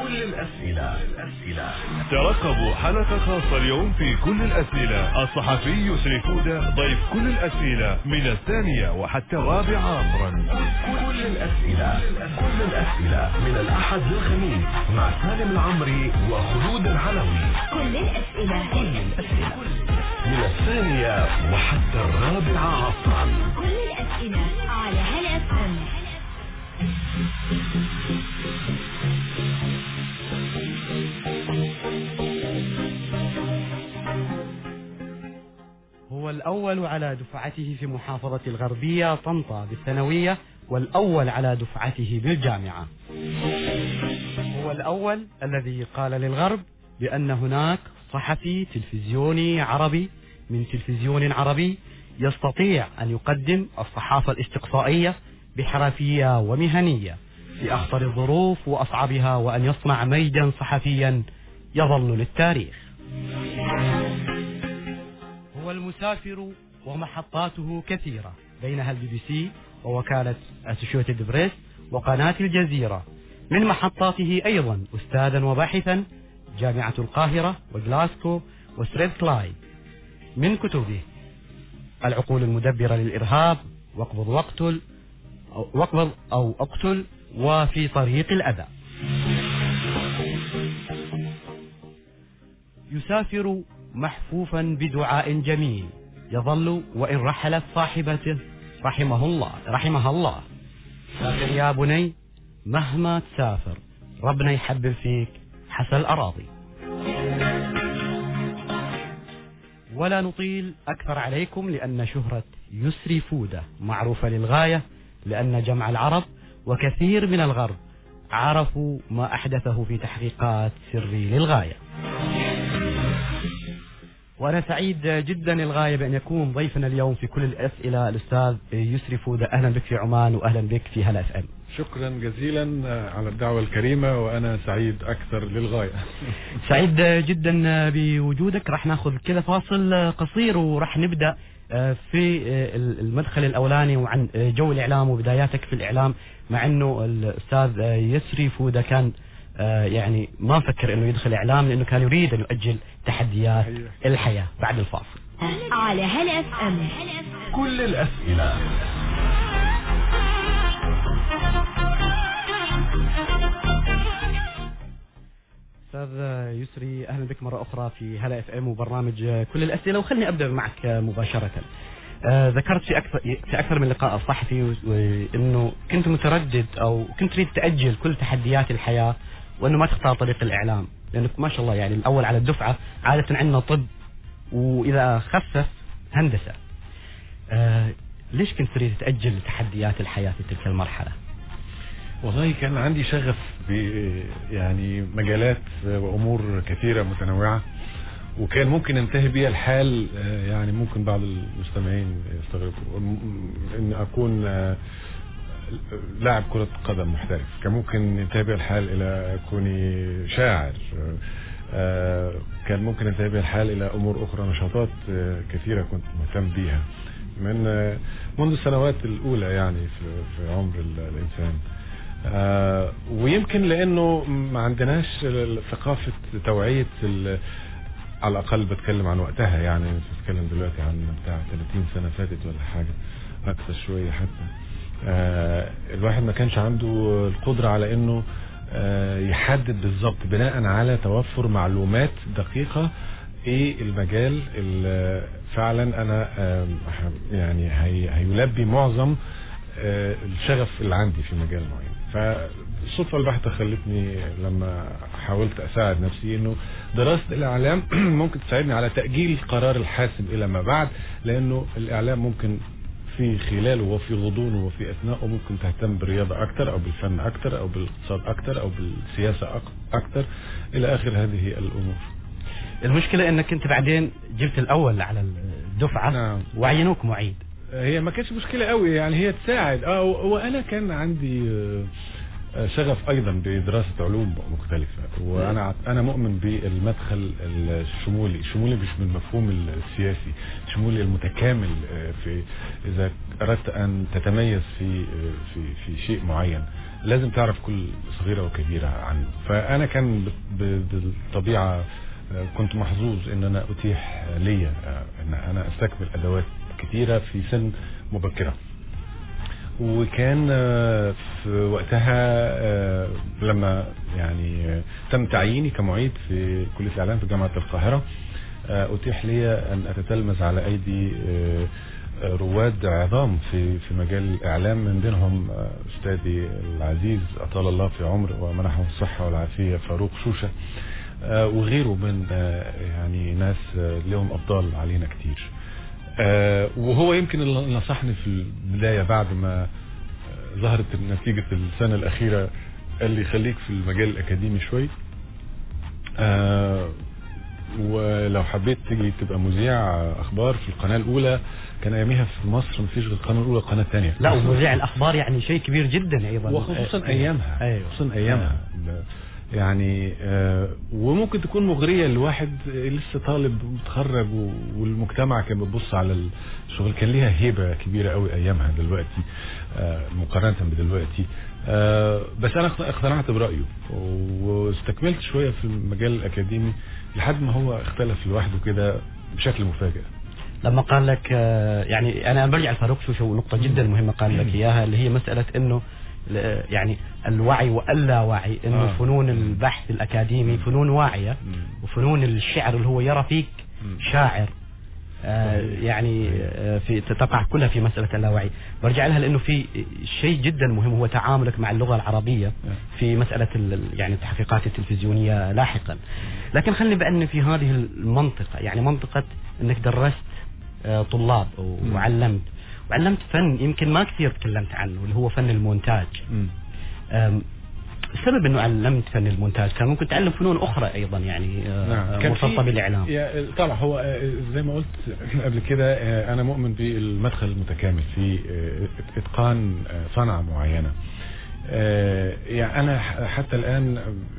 كل الأسئلة ترقبوا حلقة خاصة اليوم في كل الأسئلة الصحفي يسري فودة ضيف كل الأسئلة من الثانية وحتى الرابعة عصرا كل الأسئلة كل الأسئلة من الأحد للخميس مع سالم العمري وخلود العلوي كل الأسئلة كل الأسئلة من الثانية وحتى الرابعة عصرا كل الأسئلة على هلا اف ام هو الأول على دفعته في محافظة الغربية طنطا بالثانوية والأول على دفعته بالجامعة هو الأول الذي قال للغرب بأن هناك صحفي تلفزيوني عربي من تلفزيون عربي يستطيع أن يقدم الصحافة الاستقصائية بحرفية ومهنية في أخطر الظروف وأصعبها وأن يصنع ميدا صحفيا يظل للتاريخ هو المسافر ومحطاته كثيرة بينها البي بي سي ووكالة اسوشيتد بريس وقناة الجزيرة من محطاته أيضا أستاذا وباحثا جامعة القاهرة وجلاسكو وستريد كلايد من كتبه العقول المدبرة للإرهاب واقبض واقتل أو واقبض أو اقتل وفي طريق الأذى يسافر محفوفا بدعاء جميل يظل وإن رحلت صاحبته رحمه الله رحمها الله سافر يا بني مهما تسافر ربنا يحبب فيك حسن الأراضي ولا نطيل أكثر عليكم لأن شهرة يسري فودة معروفة للغاية لأن جمع العرب وكثير من الغرب عرفوا ما أحدثه في تحقيقات سري للغاية وأنا سعيد جدا للغاية بأن يكون ضيفنا اليوم في كل الأسئلة الأستاذ يسري فودة أهلا بك في عمان وأهلا بك في هلا اف ام شكرا جزيلا على الدعوة الكريمة وأنا سعيد أكثر للغاية سعيد جدا بوجودك راح ناخذ كذا فاصل قصير وراح نبدا في المدخل الاولاني وعن جو الاعلام وبداياتك في الاعلام مع انه الاستاذ يسري فوده كان يعني ما فكر انه يدخل اعلام لانه كان يريد ان يؤجل تحديات الحياه بعد الفاصل على هلا اف ام كل الأسئلة استاذ يسري اهلا بك مره اخرى في هلا اف ام وبرنامج كل الاسئله وخلني ابدا معك مباشره. آه، ذكرت في اكثر في اكثر من لقاء صحفي و- وانه كنت متردد او كنت تريد تاجل كل تحديات الحياه وانه ما تختار طريق الاعلام لانك ما شاء الله يعني الاول على الدفعه عاده عندنا طب واذا خفف هندسه. آه، ليش كنت تريد تاجل تحديات الحياه في تلك المرحله؟ والله كان عندي شغف ب يعني مجالات وأمور كثيرة متنوعة وكان ممكن ينتهي بيها الحال آه، يعني ممكن بعض المستمعين يستغربوا م- ان اكون آه، لاعب كرة قدم محترف كان ممكن ينتهي بيها الحال الى كوني شاعر آه، كان ممكن ينتهي بيها الحال الى امور اخرى نشاطات آه، كثيرة كنت مهتم بيها من آه، منذ السنوات الاولى يعني في في عمر ال- الانسان آه، ويمكن لانه ما عندناش ال- ثقافة توعية ال- على الاقل بتكلم عن وقتها يعني مش بتكلم دلوقتي عن بتاع 30 سنة فاتت ولا حاجة اكثر شوية حتى آه، الواحد ما كانش عنده القدرة على انه آه، يحدد بالظبط بناء على توفر معلومات دقيقة ايه المجال اللي فعلا انا آم، ح- يعني هي هيلبي معظم آه، الشغف اللي عندي في مجال معين فالصدفة البحتة خلتني لما حاولت أساعد نفسي إنه دراسة الإعلام ممكن تساعدني على تأجيل القرار الحاسم إلى ما بعد لأنه الإعلام ممكن في خلاله وفي غضونه وفي أثناءه ممكن تهتم بالرياضة أكتر أو بالفن أكتر أو بالاقتصاد أكتر أو بالسياسة أك- أكتر إلى آخر هذه الأمور المشكله انك انت بعدين جبت الاول على الدفعه نعم. وعينوك معيد هي ما كانتش مشكلة قوي يعني هي تساعد اه و- وانا كان عندي آه، آه، شغف ايضا بدراسة علوم مختلفة وانا عت- انا مؤمن بالمدخل الشمولي الشمولي مش بالمفهوم السياسي الشمولي المتكامل آه، في اذا اردت ان تتميز في آه، في في شيء معين لازم تعرف كل صغيرة وكبيرة عنه فأنا كان ب- ب- بالطبيعة آه، كنت محظوظ ان انا اتيح ليا آه، ان انا استكمل ادوات كتيرة في سن مبكرة وكان آه، في وقتها آه، لما يعني آه، تم تعييني كمعيد في كلية الإعلام في جامعة القاهرة آه، أتيح لي أن أتتلمذ على أيدي آه، آه، رواد عظام في في مجال الإعلام من بينهم آه، أستاذي العزيز أطال الله في عمره ومنحه الصحة والعافية فاروق شوشة آه، وغيره من آه، يعني ناس آه، لهم أفضال علينا كتير آه، وهو يمكن اللي نصحني في البداية بعد ما آه، ظهرت نتيجة السنة الأخيرة قال لي خليك في المجال الأكاديمي شوي آه، ولو حبيت تيجي تبقى مذيع أخبار في القناة الأولى كان أياميها في مصر مفيش غير القناة الأولى والقناة الثانية لا ومذيع الاخبار يعني شيء كبير جدا ايضا وخصوصا آه، ايامها ايوه خصوصا ايامها يعني آه وممكن تكون مغريه لواحد لسه طالب متخرج و- والمجتمع كان بيبص على الشغل كان ليها هيبه كبيره قوي ايامها دلوقتي آه مقارنه بدلوقتي آه بس انا اقت- اقتنعت برايه واستكملت شويه في المجال الاكاديمي لحد ما هو اختلف لوحده كده بشكل مفاجئ لما قال لك آه، يعني انا برجع لفاروق شوشو ونقطه جدا مهمه قال لك اياها اللي هي مساله انه ل- يعني الوعي واللا وعي انه آه. فنون البحث الاكاديمي فنون واعيه وفنون الشعر اللي هو يرى فيك شاعر آه يعني آه في تقع كلها في مسألة اللاوعي برجع لها لأنه في شيء جدا مهم هو تعاملك مع اللغة العربية في مسألة ال- يعني التحقيقات التلفزيونية لاحقا لكن خليني بأن في هذه المنطقة يعني منطقة أنك درست آه طلاب وعلمت وعلمت فن يمكن ما كثير تكلمت عنه اللي هو فن المونتاج أم، السبب انه علمت فن المونتاج كان ممكن تعلم فنون اخرى ايضا يعني آه، كان مرتبطه في- بالاعلام يا- طبعا هو آه، زي ما قلت قبل كده آه، انا مؤمن بالمدخل المتكامل في آه، اتقان آه، صنعه معينه آه، يعني انا ح- حتى الان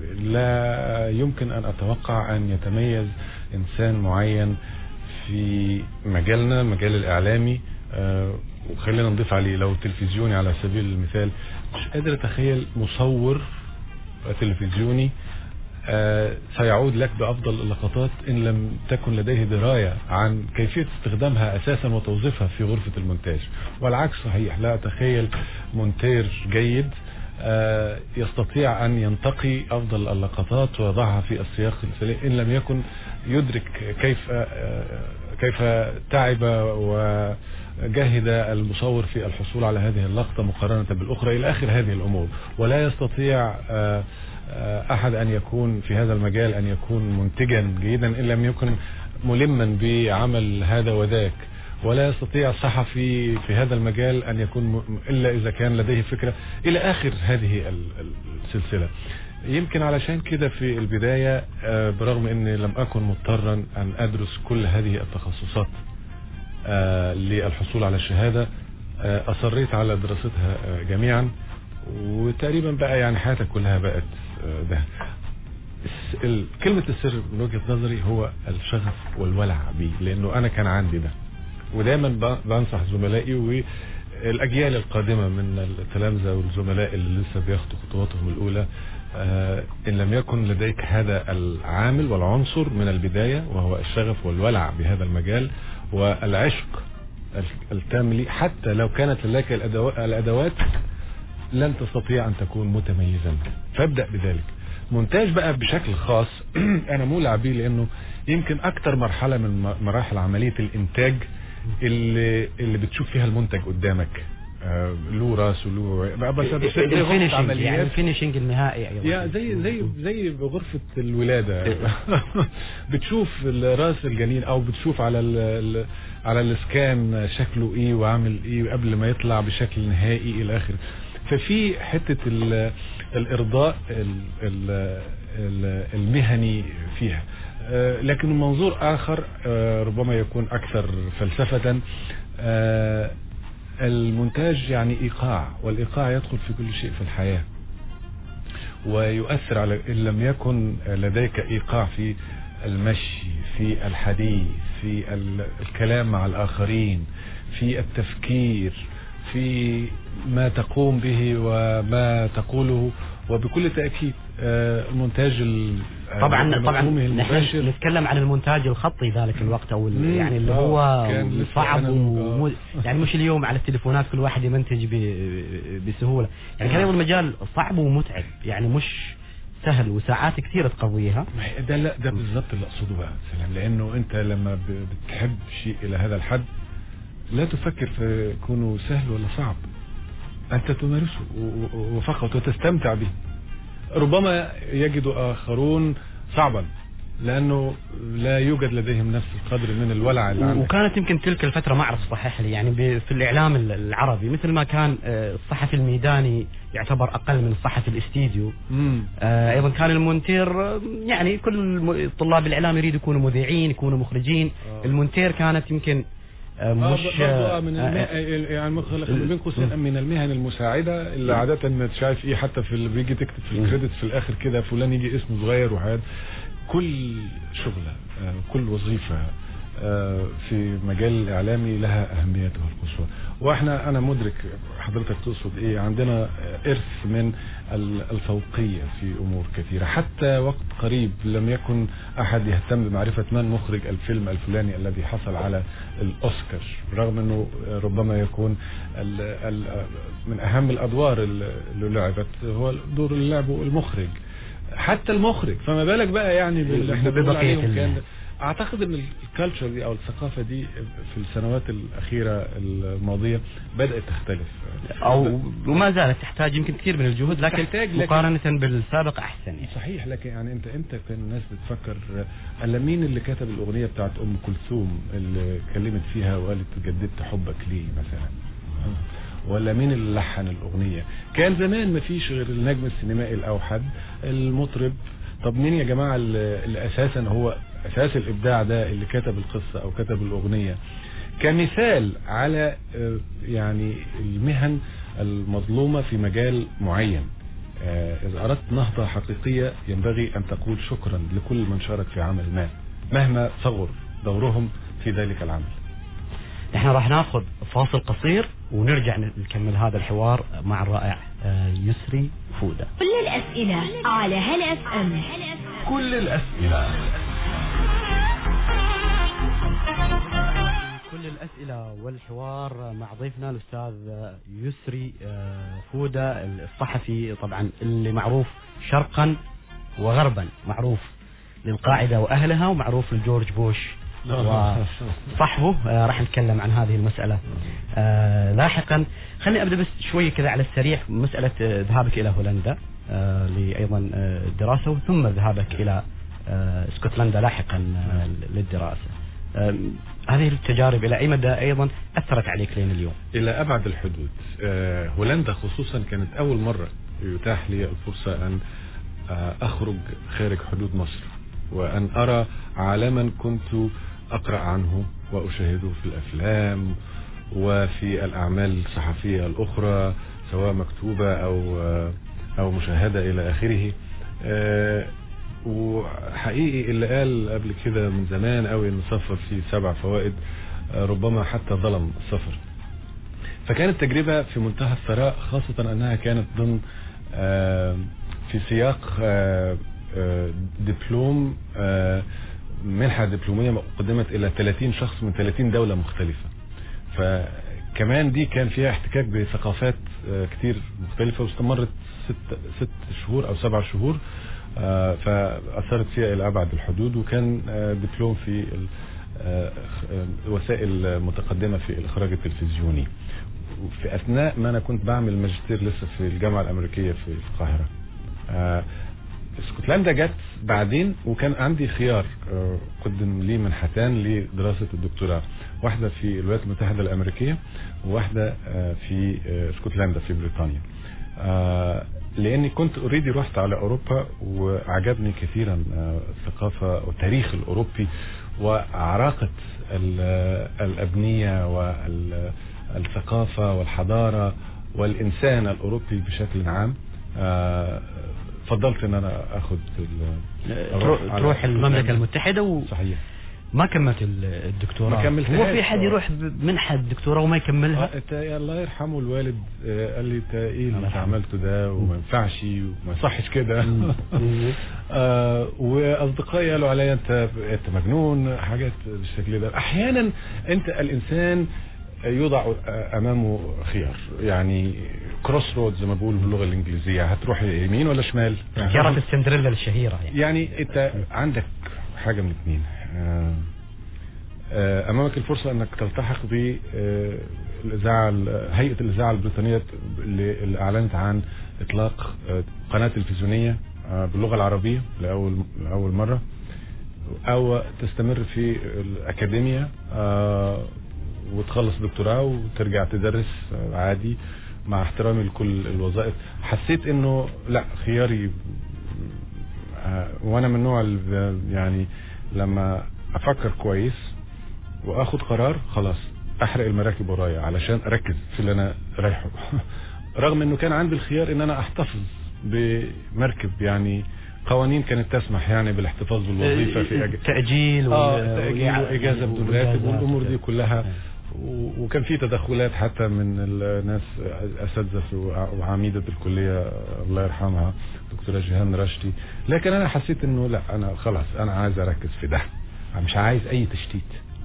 لا يمكن ان اتوقع ان يتميز انسان معين في مجالنا مجال الاعلامي آه، وخلينا نضيف عليه لو تلفزيوني على سبيل المثال مش قادر اتخيل مصور تلفزيوني آه، سيعود لك بأفضل اللقطات إن لم تكن لديه دراية عن كيفية استخدامها أساسا وتوظيفها في غرفة المونتاج والعكس صحيح لا أتخيل مونتير جيد آه، يستطيع أن ينتقي أفضل اللقطات ويضعها في السياق السليم إن لم يكن يدرك كيف آه، كيف تعب وجهد المصور في الحصول على هذه اللقطة مقارنة بالأخرى إلى آخر هذه الأمور ولا يستطيع آه، آه، أحد أن يكون في هذا المجال أن يكون منتجا جيدا إن لم يكن ملما بعمل هذا وذاك ولا يستطيع الصحفي في هذا المجال أن يكون م- إلا إذا كان لديه فكرة إلى آخر هذه ال- ال- السلسلة يمكن علشان كده في البداية آه، برغم أني لم أكن مضطرا أن أدرس كل هذه التخصصات آه، للحصول على الشهادة آه، أصريت على دراستها آه، جميعا وتقريبا بقى يعني حياتك كلها بقت آه، ده الس- ال- كلمة السر من وجهة نظري هو الشغف والولع بيه لأنه أنا كان عندي ده ودايما ب- بنصح زملائي والأجيال القادمة من التلامذة والزملاء اللي لسه بياخدوا خطواتهم الأولى آه، إن لم يكن لديك هذا العامل والعنصر من البداية وهو الشغف والولع بهذا المجال والعشق ال- التام لي حتى لو كانت لديك الأدوا- الأدوات لن تستطيع أن تكون متميزا فابدأ بذلك مونتاج بقى بشكل خاص أنا مولع بيه لأنه يمكن أكتر مرحلة من م- مراحل عملية الإنتاج اللي, اللي بتشوف فيها المنتج قدامك آه، له راس وله بقى بس بس- زي غرفة الفينشنج يعني عمليات الفينشنج النهائي ايضا يا زي زي زي بغرفة الولادة بتشوف راس الجنين او بتشوف على ال ال على الاسكان شكله ايه وعامل ايه قبل ما يطلع بشكل نهائي الى اخره ففي حتة ال- الارضاء ال- ال- ال- المهني فيها آه، لكن منظور اخر آه، ربما يكون اكثر فلسفة آه، المونتاج يعني ايقاع والايقاع يدخل في كل شيء في الحياه ويؤثر على إن لم يكن لديك إيقاع في المشي في الحديث في ال- الكلام مع الآخرين في التفكير في ما تقوم به وما تقوله وبكل تأكيد آه، المونتاج ال- طبعا آه، طبعا بمفهومه نحن المباشر نتكلم عن المونتاج الخطي ذلك الوقت او ال- مم. يعني اللي آه، هو كان لسه صعب أنا- ومو آه. يعني مش اليوم على التليفونات كل واحد يمنتج ب- بسهوله يعني كان ايضا المجال صعب ومتعب يعني مش سهل وساعات كثيره تقضيها ما هي ده لا ده بالظبط اللي اقصده بقى سلام لانه انت لما ب- بتحب شيء الى هذا الحد لا تفكر في كونه سهل ولا صعب انت تمارسه و- و- وفقط وتستمتع به ربما يجد اخرون صعبا لانه لا يوجد لديهم نفس القدر من الولع اللي عندك وكانت يمكن تلك الفترة ما أعرف صحح لي يعني ب- في الإعلام ال- العربي مثل ما كان آه، الصحفي الميداني يعتبر أقل من الصحفي الاستديو مم. آه، ايضا كان المونتير آه، يعني كل الم- طلاب الاعلام يريدوا يكونوا مذيعين يكونوا مخرجين آه. المونتير كانت يمكن آه، آه مش برضو آه من آه، المه... يعني مخلق بين قوسين من المهن المساعده اللي عاده ما شايف ايه حتى في اللي بيجي تكتب في الكريدت في الاخر كده فلان يجي اسمه صغير وحاجات كل شغله آه كل وظيفه آه في مجال الاعلامي لها اهميتها القصوى واحنا انا مدرك حضرتك تقصد ايه عندنا آه، ارث من ال- الفوقيه في امور كثيره حتى وقت قريب لم يكن احد يهتم بمعرفه من مخرج الفيلم الفلاني الذي حصل على الاوسكار رغم انه ربما يكون ال ال من اهم الادوار اللي لعبت هو دور اللي لعبه المخرج حتى المخرج فما بالك بقى يعني باللي احنا بنقول ببقية عليهم ال- كان اعتقد ان الكالتشر دي او الثقافه دي في السنوات الاخيره الماضيه بدات تختلف او وما زالت تحتاج يمكن كثير من الجهود لكن تحتاج، لكن- مقارنة بالسابق احسن يعني. صحيح لكن يعني انت امتى كان الناس بتفكر الا مين اللي كتب الاغنيه بتاعت ام كلثوم اللي كلمت فيها وقالت جددت حبك ليه مثلا ولا مين اللي لحن الاغنيه كان زمان ما فيش غير النجم السينمائي الاوحد المطرب طب مين يا جماعه اللي اللي اساسا هو اساس الابداع ده اللي كتب القصه او كتب الاغنيه كمثال على آه، يعني المهن المظلومه في مجال معين آه، إذا أردت نهضة حقيقية ينبغي أن تقول شكرا لكل من شارك في عمل ما مهما صغر دورهم في ذلك العمل احنا راح ناخذ فاصل قصير ونرجع نكمل هذا الحوار مع الرائع آه، يسري فودة كل الأسئلة على هلا اف ام كل الأسئلة كل الأسئلة والحوار مع ضيفنا الأستاذ يسري آه، فودة الصحفي طبعا اللي معروف شرقا وغربا معروف للقاعدة وأهلها ومعروف لجورج بوش وصحبه آه، راح نتكلم عن هذه المسألة آه، لاحقا خليني أبدأ بس شوي كذا على السريع مسألة آه، ذهابك إلى هولندا آه، لأيضا آه، الدراسة ثم ذهابك إلى آه، اسكتلندا لاحقا آه، للدراسة آم، هذه التجارب إلى أي مدى أيضا أثرت عليك لين اليوم إلى أبعد الحدود آه، هولندا خصوصا كانت أول مرة يتاح لي الفرصة أن آه، أخرج خارج حدود مصر وأن أرى عالما كنت أقرأ عنه وأشاهده في الأفلام وفي الأعمال الصحفية الأخرى سواء مكتوبة أو آه، أو مشاهدة إلى آخره آه، وحقيقي اللي قال قبل كده من زمان قوي ان السفر فيه سبع فوائد آه، ربما حتى ظلم السفر فكانت تجربة في منتهى الثراء خاصة انها كانت ضمن آه، في سياق آه، آه، دبلوم آه، منحة دبلومية قدمت الى 30 شخص من 30 دولة مختلفة فكمان دي كان فيها احتكاك بثقافات آه، كتير مختلفة واستمرت ست, ست شهور او سبع شهور آه، فأثرت فيها إلى أبعد الحدود وكان آه، دبلوم في ال- آه، آه، وسائل متقدمة في الإخراج التلفزيوني في أثناء ما أنا كنت بعمل ماجستير لسه في الجامعة الأمريكية في القاهرة آه، اسكتلندا جت بعدين وكان عندي خيار آه، قدم لي منحتان لدراسة الدكتوراه واحدة في الولايات المتحدة الأمريكية وواحدة آه، في آه، اسكتلندا في بريطانيا آه، لاني كنت اوريدي رحت على اوروبا وعجبني كثيرا آه، الثقافه والتاريخ الاوروبي وعراقه ال- الابنيه والثقافه والحضاره والانسان الاوروبي بشكل عام آه، فضلت ان انا اخد ال- تروح, أروح على تروح المملكة اسكتلندا. المتحدة و... صحيح ما كملت ال- الدكتوراه ما كملتهاش. هو في حد يروح بمنحة الدكتوراه وما يكملها آه، انت يا الله يرحمه الوالد آه، قال لي انت ايه اللي الله انت يرحمه. عملته ده وما ينفعش وما يصحش كده مم. آه، واصدقائي قالوا عليا انت انت مجنون حاجات بالشكل ده احيانا انت الانسان يوضع امامه خيار يعني كروس رود زي ما بيقولوا باللغه الانجليزيه هتروح يمين ولا شمال خيارات السندريلا الشهيرة يعني يعني انت عندك حاجه من اثنين آه، آه، امامك الفرصه انك تلتحق بالاذاعه هيئه الاذاعه البريطانيه اللي اللي اعلنت عن اطلاق آه، قناه تلفزيونيه آه، باللغه العربيه لاول لاول مره او تستمر في الاكاديميا آه، وتخلص دكتوراه وترجع تدرس آه، عادي مع احترامي لكل الوظائف حسيت انه لا خياري آه، وانا من النوع اللي يعني لما افكر كويس واخد قرار خلاص احرق المراكب ورايا علشان اركز في اللي انا رايحه رغم انه كان عندي الخيار ان انا احتفظ بمركب يعني قوانين كانت تسمح يعني بالاحتفاظ بالوظيفه في أج... تأجيل اه وال- تأجيل والإع- واجازه بدون راتب والإجازات والامور دي وكده. كلها و- وكان في تدخلات حتى من الناس اساتذه في- وعميده الكليه الله يرحمها دكتوره جيهان رشدي لكن انا حسيت انه لا انا خلاص انا عايز اركز في ده مش عايز اي تشتيت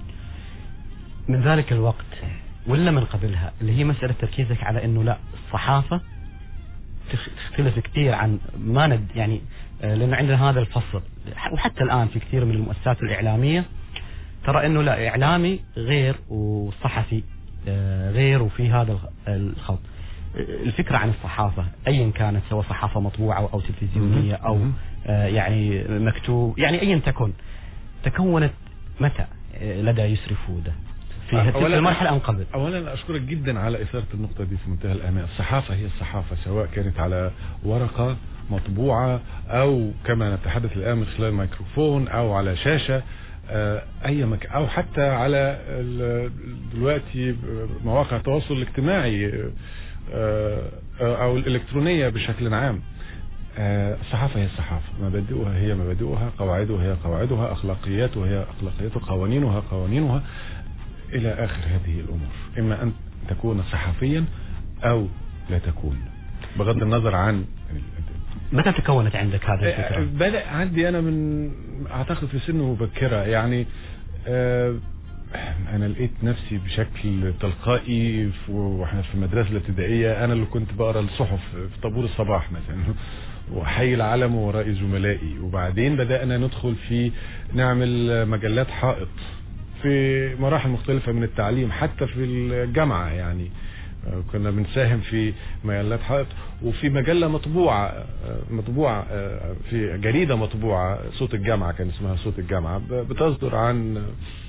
من ذلك الوقت ولا من قبلها اللي هي مسألة تركيزك على انه لا الصحافة تخ- تختلف كثير عن ما ند يعني آه، لأنه عندنا هذا الفصل وحتى الآن في كثير من المؤسسات الإعلامية ترى انه لا إعلامي غير وصحفي آه، غير وفي هذا الخ- الخلط الفكرة عن الصحافة أيا كانت سواء صحافة مطبوعة أو تلفزيونية أو مهم. آه، يعني مكتوب يعني أيا تكن تكونت متى آه، لدى يسري فودة في آه، تلك أولاً- المرحلة أم قبل اولا اشكرك جدا على اثاره النقطه دي في منتهى الاهميه الصحافه هي الصحافه سواء كانت على ورقه مطبوعه او كما نتحدث الان من خلال ميكروفون او على شاشه آه، اي مك او حتى على ال- دلوقتي مواقع التواصل الاجتماعي آه، آه، او الالكترونيه بشكل عام آه، الصحافة هي الصحافة مبادئها هي مبادئها قواعدها هي قواعدها أخلاقياتها هي أخلاقياتها قوانينها قوانينها إلى آخر هذه الأمور إما أن تكون صحفيا أو لا تكون بغض النظر عن متى تكونت عندك هذه الفكرة؟ بدأ عندي أنا من أعتقد في سن مبكرة يعني آه، أنا لقيت نفسي بشكل تلقائي في- وإحنا في المدرسة الابتدائية أنا اللي كنت بقرا الصحف في طابور الصباح مثلا وحي العلم وراء زملائي وبعدين بدأنا ندخل في نعمل مجلات حائط في مراحل مختلفة من التعليم حتى في الجامعة يعني آه، كنا بنساهم في مجلات حائط وفي مجلة مطبوعة آه، مطبوعة آه، في جريدة مطبوعة صوت الجامعة كان اسمها صوت الجامعة ب- بتصدر عن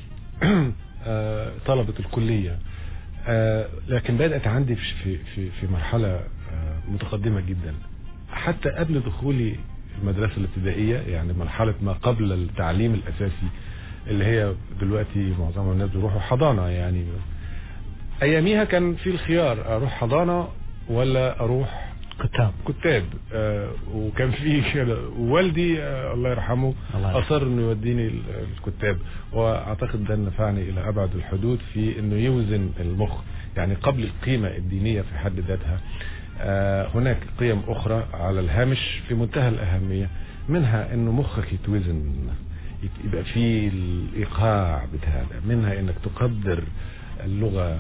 آه، طلبة الكلية آه، لكن بدأت عندي في في في, في مرحلة آه، متقدمة جدا حتى قبل دخولي المدرسة الابتدائية يعني مرحلة ما قبل التعليم الأساسي اللي هي دلوقتي معظم الناس بيروحوا حضانة يعني أياميها كان في الخيار أروح حضانة ولا أروح كتاب كتاب آه وكان في كده والدي آه الله يرحمه الله يرحمه. اصر انه يوديني ال- الكتاب واعتقد ده نفعني الى ابعد الحدود في انه يوزن المخ يعني قبل القيمه الدينيه في حد ذاتها آه هناك قيم اخرى على الهامش في منتهى الاهميه منها انه مخك يتوزن يت- يبقى فيه الايقاع بتاع ده منها انك تقدر اللغه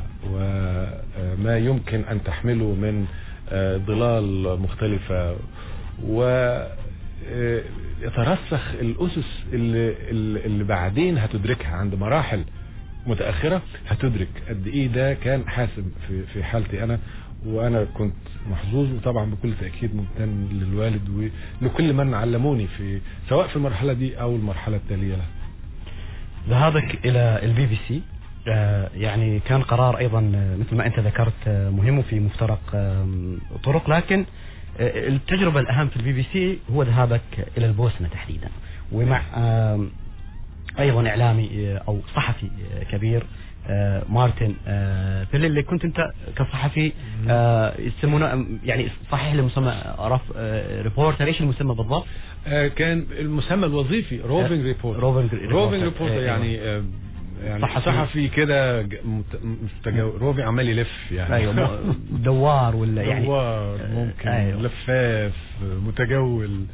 وما يمكن ان تحمله من آه، ظلال مختلفة و آه، يترسخ الأسس اللي, اللي اللي بعدين هتدركها عند مراحل متأخرة هتدرك قد إيه ده كان حاسم في في حالتي أنا وأنا كنت محظوظ وطبعا بكل تأكيد ممتن للوالد ولكل من علموني في سواء في المرحلة دي أو المرحلة التالية لها ذهابك إلى البي بي سي آه، يعني كان قرار أيضا آه، مثل ما أنت ذكرت آه، مهم في مفترق آم، طرق لكن آه، التجربة الأهم في البي بي سي هو ذهابك إلى البوسنة تحديدا ومع آم، أيضا إعلامي آه، أو صحفي آه، كبير آه، مارتن آه، بيل اللي كنت انت كصحفي آه، يسمونه يعني صحيح المسمى رف آه، ريبورتر ايش المسمى بالضبط؟ آه، كان المسمى الوظيفي روفنج آه، ريبورت roving reporter. روفنج ريبورت آه، يعني آه، يعني صحفي. صحفي كده ج- مت- مستجو... روفنج عمال يلف يعني ايوه م- دوار ولا يعني دوار ممكن أيوة. لفاف متجول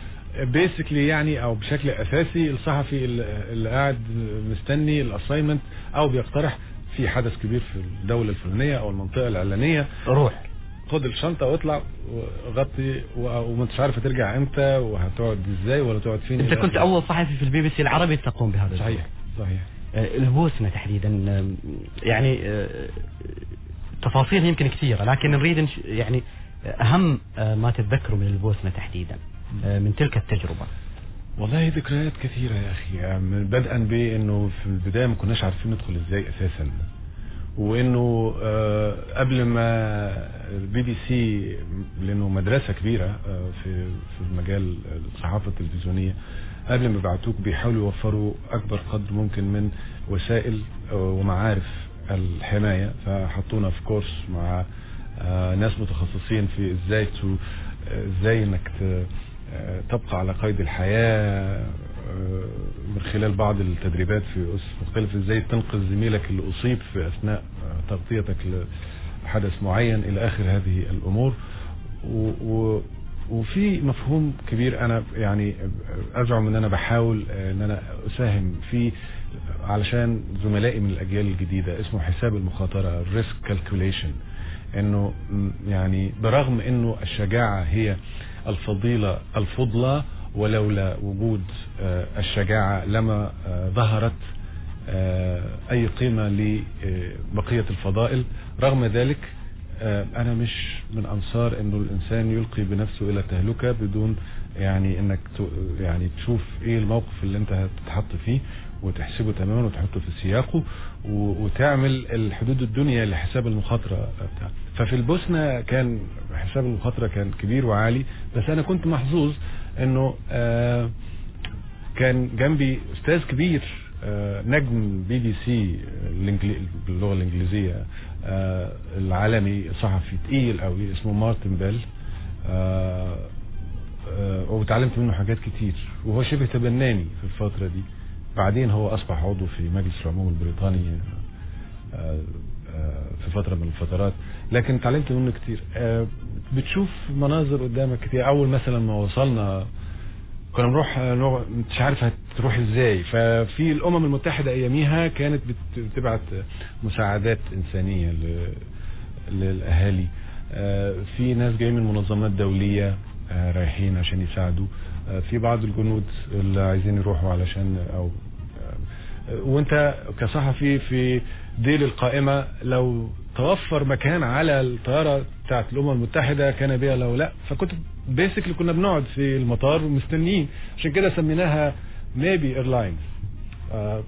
بيسكلي يعني او بشكل اساسي الصحفي اللي اللي قاعد مستني الاساينمنت او بيقترح في حدث كبير في الدوله الفلانيه او المنطقه الاعلانيه روح خد الشنطه واطلع وغطي و- ومش عارف هترجع امتى وهتقعد ازاي ولا تقعد فين انت إلى كنت آخره. اول صحفي في البي بي سي العربي تقوم بهذا الدور. صحيح صحيح آه، البوسنة تحديدا آه، يعني آه، تفاصيل يمكن كثيرة لكن نريد نش- يعني أهم آه، ما تتذكره من البوسنة تحديدا آه، من تلك التجربة والله ذكريات كثيرة يا أخي يعني بدءا بأنه في البداية ما كناش عارفين ندخل إزاي أساسا وانه آه قبل ما البي بي سي لانه مدرسه كبيره آه في في مجال الصحافه التلفزيونيه قبل ما يبعتوك بيحاولوا يوفروا اكبر قدر ممكن من وسائل آه ومعارف الحمايه فحطونا في كورس مع آه ناس متخصصين في ازاي تو ازاي انك ت- آه، تبقى على قيد الحياه آه، من خلال بعض التدريبات في أسس مختلفة ازاي تنقذ زميلك اللي أصيب في أثناء آه، تغطيتك لحدث معين إلى آخر هذه الأمور و و وفي مفهوم كبير انا يعني ازعم ان انا بحاول آه، ان انا اساهم فيه علشان زملائي من الاجيال الجديده اسمه حساب المخاطره الريسك كالكوليشن انه م، يعني برغم انه الشجاعه هي الفضيله الفضلى ولولا وجود آه، الشجاعه لما آه، ظهرت آه، اي قيمه لبقيه الفضائل رغم ذلك آه، انا مش من انصار انه الانسان يلقي بنفسه الى التهلكه بدون يعني انك ت- يعني تشوف ايه الموقف اللي انت هتتحط فيه وتحسبه تماما وتحطه في سياقه و- وتعمل الحدود الدنيا لحساب المخاطره بتاع ففي البوسنه كان حساب المخاطره كان كبير وعالي بس انا كنت محظوظ انه آه كان جنبي استاذ كبير آه، نجم بي بي سي الإنجلي- باللغه الانجليزيه آه، العالمي صحفي تقيل قوي اسمه مارتن بيل آه، آه، وتعلمت منه حاجات كتير وهو شبه تبناني في الفتره دي بعدين هو اصبح عضو في مجلس العموم البريطاني آه، آه، في فتره من الفترات لكن اتعلمت منه كتير آه، بتشوف مناظر قدامك كتير اول مثلا ما وصلنا كنا بنروح نروح- مش عارف هتروح ازاي ففي الامم المتحده اياميها كانت بت- بتبعت مساعدات انسانيه ل- للاهالي آه، في ناس جايين من منظمات دوليه آه، رايحين عشان يساعدوا آه، في بعض الجنود اللي عايزين يروحوا علشان او آه، وانت كصحفي في ديل القائمه لو توفر مكان على الطياره بتاعت الامم المتحده كان بها لو لا فكنت بيسكلي كنا بنقعد في المطار ومستنيين عشان كده سميناها نيبي ايرلاينز آه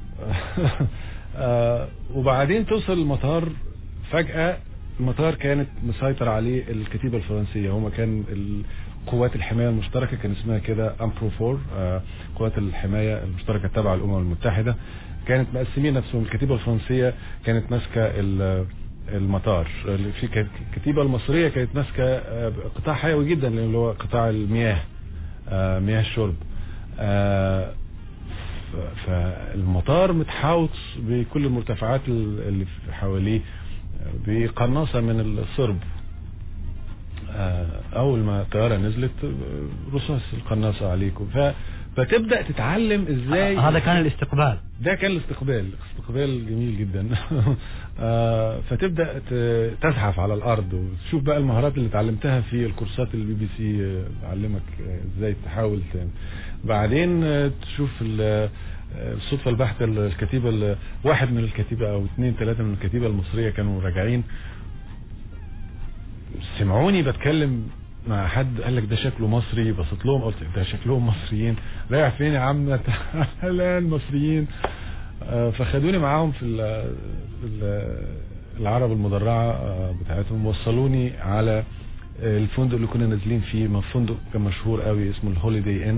آه وبعدين توصل المطار فجأة المطار كانت مسيطر عليه الكتيبة الفرنسية هما كان قوات الحماية المشتركة كان اسمها كده امبروفور آه قوات الحماية المشتركة تبع الأمم المتحدة كانت مقسمين نفسهم الكتيبة الفرنسية كانت ماسكة ال- المطار في كانت الكتيبة المصرية كانت ماسكة آه، قطاع حيوي جدا اللي هو قطاع المياه آه، مياه الشرب آه، ف- فالمطار متحوط بكل المرتفعات ال- اللي في حواليه بقناصة من الصرب آه، اول ما الطياره نزلت آه، رصاص القناصه عليكم ف فتبدا تتعلم ازاي هذا كان الاستقبال ده كان الاستقبال استقبال جميل جدا آه، فتبدا ت- تزحف على الارض وتشوف بقى المهارات اللي اتعلمتها في الكورسات البي بي سي آه، بعلمك آه، ازاي تحاول ت- بعدين آه، تشوف ال- آه، الصدفه البحته ال- الكتيبه ال- واحد من الكتيبه او اثنين ثلاثه من الكتيبه المصريه كانوا راجعين سمعوني بتكلم مع حد قال لك ده شكله مصري بصيت لهم قلت ده شكلهم مصريين رايح فين يا عم تعالى مصريين آه، فخدوني معاهم في ال- في ال- العرب المدرعه آه، بتاعتهم وصلوني على الفندق اللي كنا نازلين فيه ما فندق كان مشهور قوي اسمه الهوليداي ان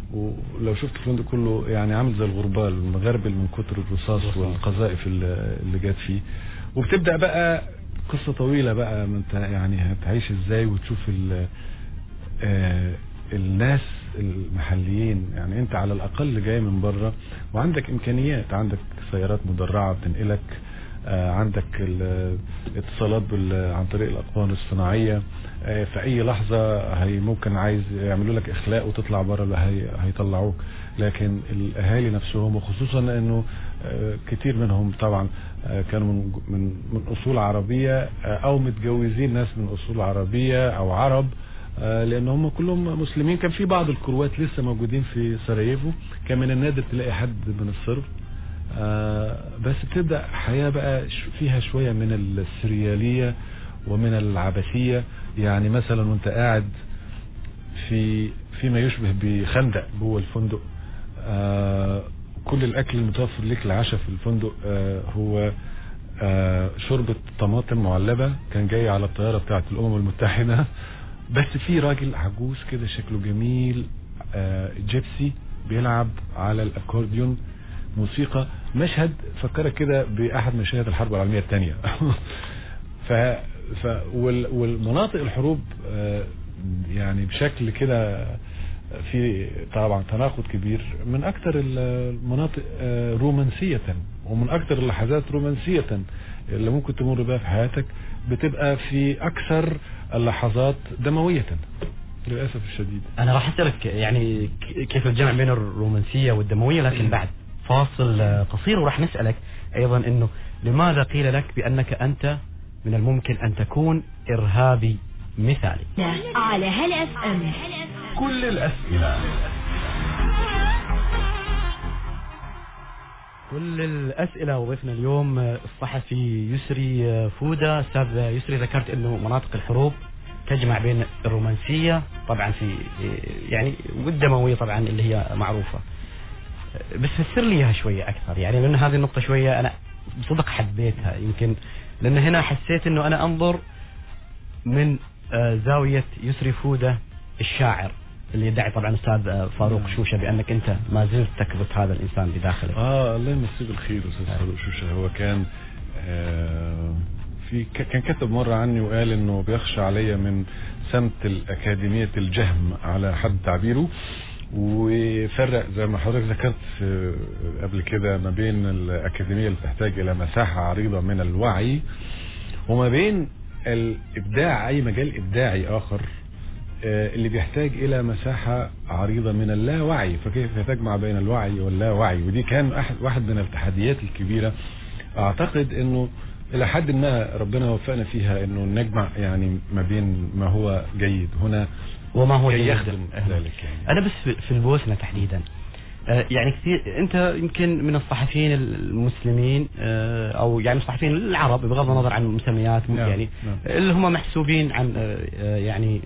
ولو شفت الفندق كله يعني عامل زي الغربال مغربل من كتر الرصاص والقذائف اللي اللي جت فيه وبتبدا بقى قصه طويله بقى ما انت يعني هتعيش ازاي وتشوف ال آه، الناس المحليين يعني انت على الاقل جاي من بره وعندك امكانيات عندك سيارات مدرعه بتنقلك آه، عندك الاتصالات بال- عن طريق الاقمار الصناعيه آه، في اي لحظه هي ممكن عايز يعملوا لك اخلاء وتطلع بره هي هيطلعوك لكن الاهالي نفسهم وخصوصا انه آه، كتير منهم طبعا آه، كانوا من من من اصول عربيه آه، او متجوزين ناس من اصول عربيه او عرب آه، لان هم كلهم مسلمين كان في بعض الكروات لسه موجودين في سراييفو كان من النادر تلاقي حد من الصرب آه، بس بتبدا حياه بقى ش- فيها شويه من السرياليه ومن العبثيه يعني مثلا وانت قاعد في فيما يشبه بخندق جوه الفندق آه، كل الاكل المتوفر لك العشاء في الفندق آه، هو آه، شوربه طماطم معلبه كان جاي على الطياره بتاعت الامم المتحده بس في راجل عجوز كده شكله جميل آه، جيبسي بيلعب على الاكورديون موسيقى مشهد فكرك كده باحد مشاهد الحرب العالميه الثانيه ف ف وال والمناطق الحروب آه، يعني بشكل كده في طبعا تناقض كبير من اكثر المناطق آه، رومانسيه ومن اكثر اللحظات رومانسيه اللي ممكن تمر بها في حياتك بتبقى في اكثر اللحظات دمويه للاسف الشديد انا راح اسالك يعني ك- كيف الجمع بين الرومانسيه والدمويه لكن بعد فاصل آه، قصير وراح نسالك ايضا انه لماذا قيل لك بانك انت من الممكن ان تكون ارهابي مثالي على هلا اف ام كل الأسئلة كل الاسئله وضيفنا اليوم آه، الصحفي يسري آه، فوده استاذ يسري ذكرت انه مناطق الحروب تجمع بين الرومانسيه طبعا في آه، يعني والدمويه طبعا اللي هي معروفه آه، بس فسر لي اياها شويه اكثر يعني لان هذه النقطه شويه انا بصدق حبيتها يمكن لان هنا حسيت انه انا انظر من آه، زاويه يسري فوده الشاعر اللي يدعي طبعا استاذ آه، فاروق شوشه بانك انت ما زلت تكبت هذا الانسان بداخلك اه الله يمسيه بالخير استاذ فاروق شوشه هو كان آه في ك- كان كتب مره عني وقال انه بيخشى عليا من سمت الاكاديميه الجهم على حد تعبيره وفرق زي ما حضرتك ذكرت آه، قبل كده ما بين الاكاديميه اللي تحتاج الى مساحه عريضه من الوعي وما بين الابداع اي مجال ابداعي اخر آه، اللي بيحتاج الى مساحه عريضه من اللاوعي فكيف تجمع بين الوعي واللاوعي ودي كان احد واحد من التحديات الكبيره اعتقد انه الى حد ما ربنا وفقنا فيها انه نجمع يعني ما بين ما هو جيد هنا وما هو كي جيد. يخدم أه. ذلك يعني. انا بس في- في البوسنه تحديدا آه، يعني كثير انت يمكن من الصحفيين المسلمين آه، او يعني الصحفيين العرب بغض النظر عن المسميات نعم، يعني نعم. اللي هم محسوبين عن آه، آه، يعني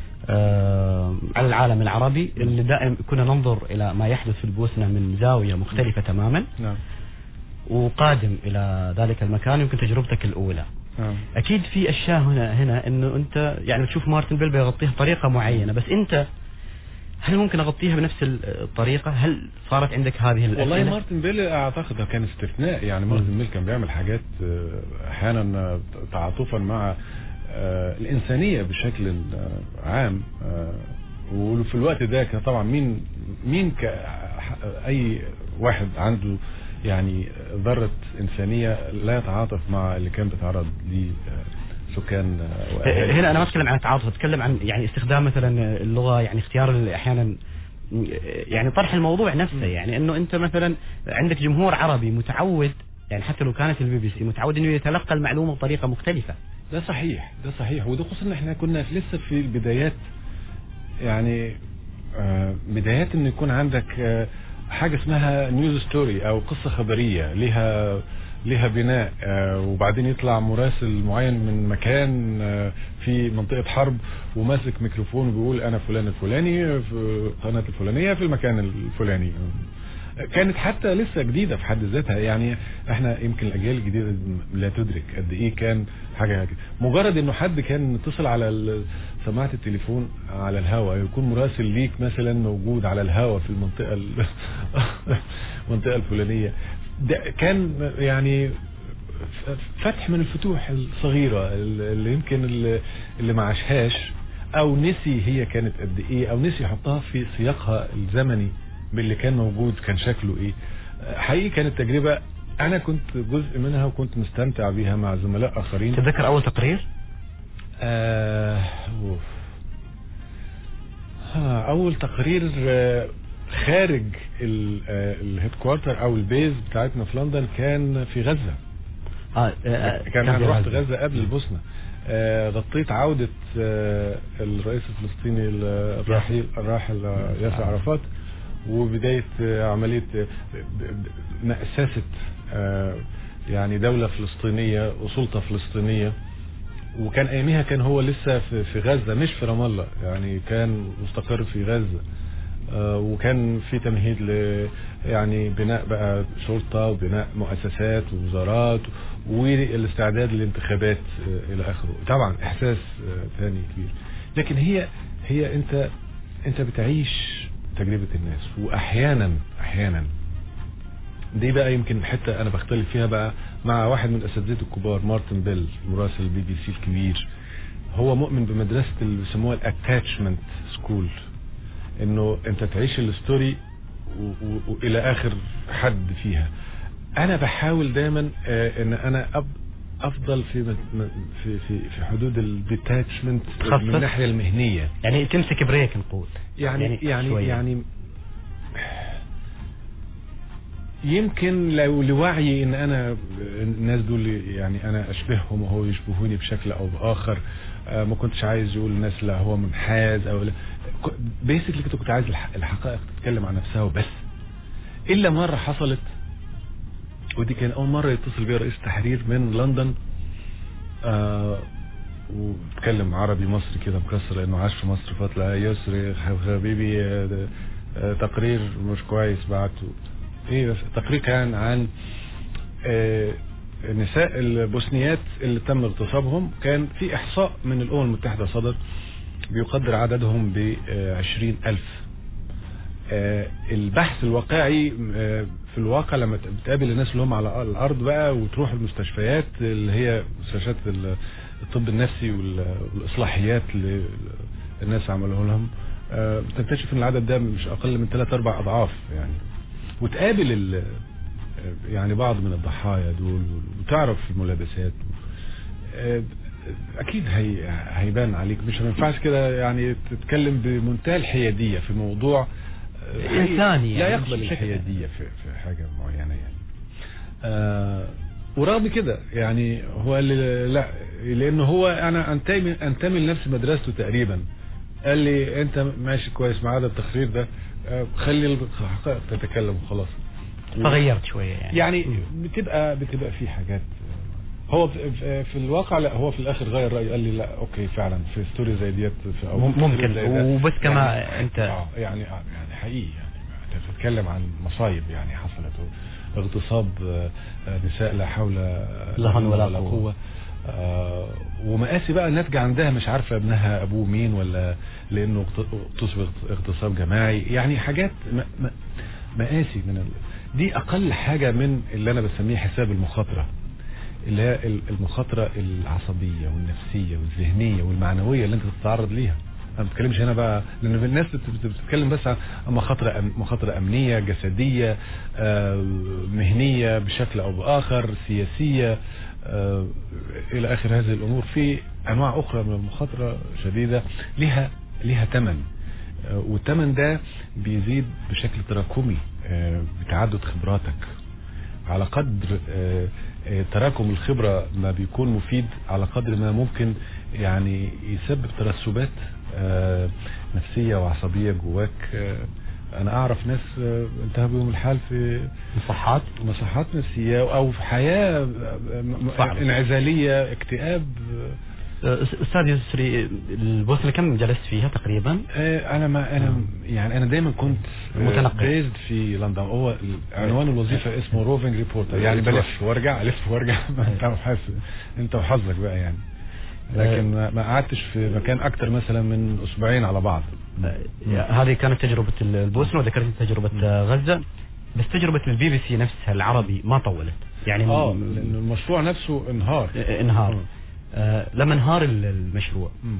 آه، على العالم العربي اللي دائما كنا ننظر الى ما يحدث في البوسنه من زاويه مختلفه تماما نعم وقادم الى ذلك المكان يمكن تجربتك الاولى نعم اكيد في اشياء هنا هنا انه انت يعني تشوف مارتن بيل بيغطيها بطريقه معينه بس انت هل ممكن اغطيها بنفس الطريقه؟ هل صارت عندك هذه الاسئله؟ والله مارتن بيل اعتقد ده كان استثناء يعني مارتن بيل كان بيعمل حاجات آه، احيانا آه، تعاطفا مع آه، الانسانيه بشكل آه، عام آه، وفي الوقت ده كان طبعا مين مين ك اي واحد عنده يعني ذره انسانيه لا يتعاطف مع اللي كان بيتعرض ليه آه، سكان آه، وأهالي. هنا انا ما اتكلم عن التعاطف اتكلم عن يعني استخدام مثلا اللغه يعني اختيار ال- احيانا يعني طرح الموضوع نفسه يعني انه انت مثلا عندك جمهور عربي متعود يعني حتى لو كانت البي بي سي متعود انه يتلقى المعلومه بطريقه مختلفه ده صحيح ده صحيح وده خصوصا ان احنا كنا في- لسه في البدايات يعني آه، بدايات ان يكون عندك آه، حاجه اسمها نيوز ستوري او قصه خبريه ليها ليها بناء آه، وبعدين يطلع مراسل معين من مكان آه، في منطقه حرب وماسك ميكروفون وبيقول انا فلان الفلاني في القناه الفلانيه في المكان الفلاني كانت حتى لسه جديده في حد ذاتها يعني احنا يمكن الاجيال الجديده لا تدرك قد ايه كان حاجه كده مجرد انه حد كان متصل على ال- سماعه التليفون على الهواء يكون مراسل ليك مثلا موجود على الهواء في المنطقه ال- المنطقه الفلانيه ده كان يعني فتح من الفتوح الصغيرة اللي يمكن اللي اللي ما عاشهاش او نسي هي كانت قد ايه او نسي يحطها في سياقها الزمني باللي كان موجود كان شكله ايه حقيقي كانت تجربة انا كنت جزء منها وكنت مستمتع بيها مع زملاء اخرين تتذكر اول تقرير آه أوف. ها، اول تقرير آه، خارج الهيد كوارتر او البيز بتاعتنا في لندن كان في غزه اه آه، كان في انا رحت غزة. غزه قبل البوسنه آه، غطيت عودة آه، الرئيس الفلسطيني الراحل الراحل آه، ياسر عرفات وبداية آه، عملية آه، ب- ب- مأسسة آه، يعني دولة فلسطينية وسلطة فلسطينية وكان اياميها كان هو لسه في في غزة مش في رام الله يعني كان مستقر في غزة آه، وكان في تمهيد ل يعني بناء بقى شرطة وبناء مؤسسات ووزارات والاستعداد للانتخابات آه، الى اخره طبعا احساس آه، ثاني كبير لكن هي هي انت انت بتعيش تجربة الناس واحيانا احيانا دي بقى يمكن حتة انا بختلف فيها بقى مع واحد من اساتذتي الكبار مارتن بيل مراسل البي بي سي الكبير هو مؤمن بمدرسة اللي بيسموها الاتاتشمنت سكول انه انت تعيش الستوري و- و- والى اخر حد فيها انا بحاول دايما آه، ان انا أب افضل في م- م- في في في حدود الديتاتشمنت تخصص؟ من الناحيه المهنيه يعني تمسك بريك نقول يعني يعني يعني, شوية. يعني يمكن لو لوعي ان انا الناس دول يعني انا اشبههم وهو يشبهوني بشكل او باخر آه، ما كنتش عايز يقول الناس لا هو منحاز او لا بيسكلي كنت كنت عايز الح- الحقائق تتكلم عن نفسها وبس الا مره حصلت ودي كان اول مره يتصل بيا رئيس تحرير من لندن آه واتكلم عربي مصري كده مكسر لانه عاش في مصر فتره يسري حبيبي آه، ده، آه، تقرير مش كويس بعته ايه بس التقرير كان عن آه، النساء البوسنيات اللي تم اغتصابهم كان في احصاء من الامم المتحده صدر بيقدر عددهم ب عشرين الف آه، البحث الواقعي آه، في الواقع لما بتقابل الناس اللي هم على الارض بقى وتروح المستشفيات اللي هي مستشفيات ال- الطب النفسي وال- والاصلاحيات اللي الناس عملوها لهم آه، بتكتشف ان العدد ده مش اقل من ثلاث اربع اضعاف يعني وتقابل ال- يعني بعض من الضحايا دول وتعرف الملابسات آه، اكيد هي هيبان عليك مش ما ينفعش كده يعني تتكلم بمنتهى الحياديه في موضوع آه، إنساني لا يعني يقبل بشكل- الحياديه في في حاجه معينه يعني آه ورغم كده يعني هو قال لي لا لانه هو انا انتمي انتمي لنفس مدرسته تقريبا قال لي انت ماشي كويس مع هذا التقرير ده آه، خلي الحقائق تتكلم وخلاص فغيرت شويه يعني يعني بتبقى بتبقى في حاجات هو في- في في الواقع لا هو في الاخر غير رايه قال لي لا اوكي فعلا في ستوري زي ديت في أو مم- في ممكن. ستوري زي ده. وبس كما يعني أنت- اه يعني آه يعني حقيقي يعني انت بتتكلم عن مصايب يعني حصلت اغتصاب آه، آه، نساء لا حول لهن ولا ولا قوة. قوه آه ومقاسي بقى ناتجه عندها مش عارفه ابنها ابوه مين ولا لانه اغت- اغتصب اغتصاب جماعي يعني حاجات م- م- مقاسي من ال... دي اقل حاجه من اللي انا بسميه حساب المخاطره اللي هي ال- المخاطره العصبيه والنفسيه والذهنيه والمعنويه اللي انت تتعرض ليها انا ما بتكلمش هنا بقى لان في الناس بت- بت- بتتكلم بس عن مخاطره أم- مخاطره امنيه جسديه آه، مهنيه بشكل او باخر سياسيه آه، الى اخر هذه الامور في انواع اخرى من المخاطره شديده لها لها ثمن آه، والثمن ده بيزيد بشكل تراكمي آه، بتعدد خبراتك على قدر آه، آه، تراكم الخبرة ما بيكون مفيد على قدر ما ممكن يعني يسبب ترسبات آه، نفسية وعصبية جواك آه، انا اعرف ناس آه، انتهى بهم الحال في مصحات مصحات نفسية او في حياة آه، م- م- صعبة. انعزالية اكتئاب آه، آه، استاذ يسري البوسنه كم جلست فيها تقريبا؟ آه، انا ما انا يعني انا دايما كنت متنقل. بيزد في لندن هو عنوان الوظيفه اسمه روفنج ريبورتر يعني بلف وارجع الف وارجع ما انت وحظ انت وحظك بقى يعني لكن ما ما قعدتش في مكان اكتر مثلا من اسبوعين على بعض آه، هذه كانت تجربه البوسنه وذكرت تجربه آه، غزه بس تجربه البي بي سي نفسها العربي ما طولت يعني اه م- لان المشروع نفسه انهار آه، انهار آه، لما انهار ال- المشروع مم.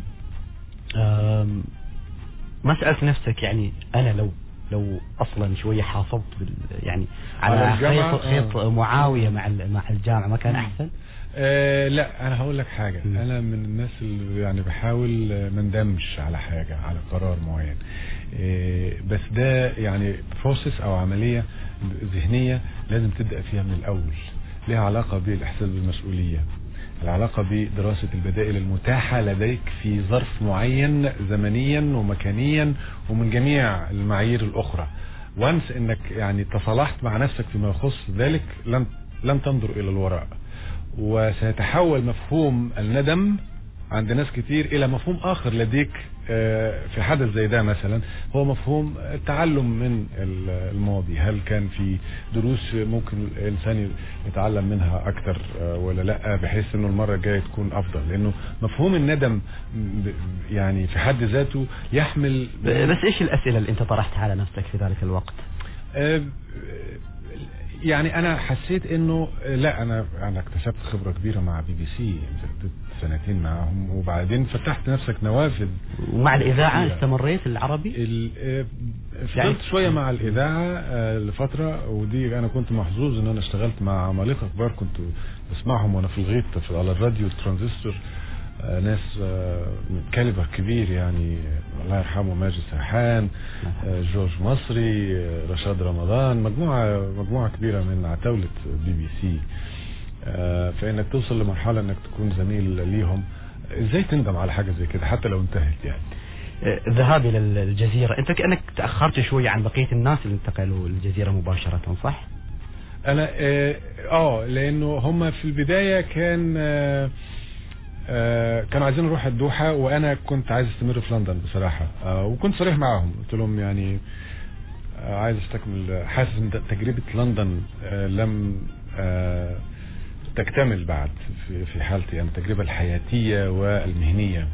آم، ما سألت نفسك يعني أنا لو لو أصلا شوية حافظت بال يعني على, على الجامعة؟ خيط, خيط آه. معاوية مع ال- مع الجامعة ما كان مم. أحسن؟ آه لا انا هقول لك حاجه مم. انا من الناس اللي يعني بحاول آه، ما ندمش على حاجه على قرار معين آه بس ده يعني بروسيس او عمليه ذهنيه لازم تبدا فيها من الاول ليها علاقه بالاحساس بالمسؤوليه العلاقه بدراسه البدائل المتاحه لديك في ظرف معين زمنيا ومكانيا ومن جميع المعايير الاخرى وانس انك يعني تصالحت مع نفسك فيما يخص ذلك لن لن تنظر الى الوراء وسيتحول مفهوم الندم عند ناس كتير الى مفهوم اخر لديك آه، في حدث زي ده مثلا هو مفهوم التعلم من ال- الماضي هل كان في دروس ممكن الانسان يتعلم منها اكتر آه، ولا لا بحيث انه المره الجايه تكون افضل لانه مفهوم الندم ب- يعني في حد ذاته يحمل بس إيش الأسئلة اللي أنت طرحتها على نفسك في ذلك الوقت؟ آه، يعني انا حسيت انه لا انا انا اكتسبت خبره كبيره مع بي بي سي قضيت سنتين معاهم وبعدين فتحت نفسك نوافذ ومع الإذاعة كثيرة. استمريت العربي؟ ال- آه، يعني- فضلت شويه مع الاذاعه آه، لفتره ودي انا كنت محظوظ ان انا اشتغلت مع عمالقه كبار كنت بسمعهم وانا في الغيط في على الراديو الترانزستور آه، ناس آه، من كاليبر كبير يعني آه، الله يرحمه ماجد سرحان آه، جورج مصري آه، رشاد رمضان مجموعه مجموعه كبيره من عتاوله بي بي سي آه، فانك توصل لمرحله انك تكون زميل ليهم ازاي تندم على حاجه زي كده حتى لو انتهت يعني آه، ذهابي للجزيرة أنت كأنك تأخرت شوية عن بقية الناس اللي انتقلوا للجزيرة مباشرة صح؟ انا اه, آه لانه هم في البدايه كان آه آه كانوا عايزين نروح الدوحه وانا كنت عايز استمر في لندن بصراحه آه وكنت صريح معاهم قلت لهم يعني آه عايز استكمل حاسس ان تجربه لندن آه لم آه تكتمل بعد في, في حالتي يعني التجربه الحياتيه والمهنيه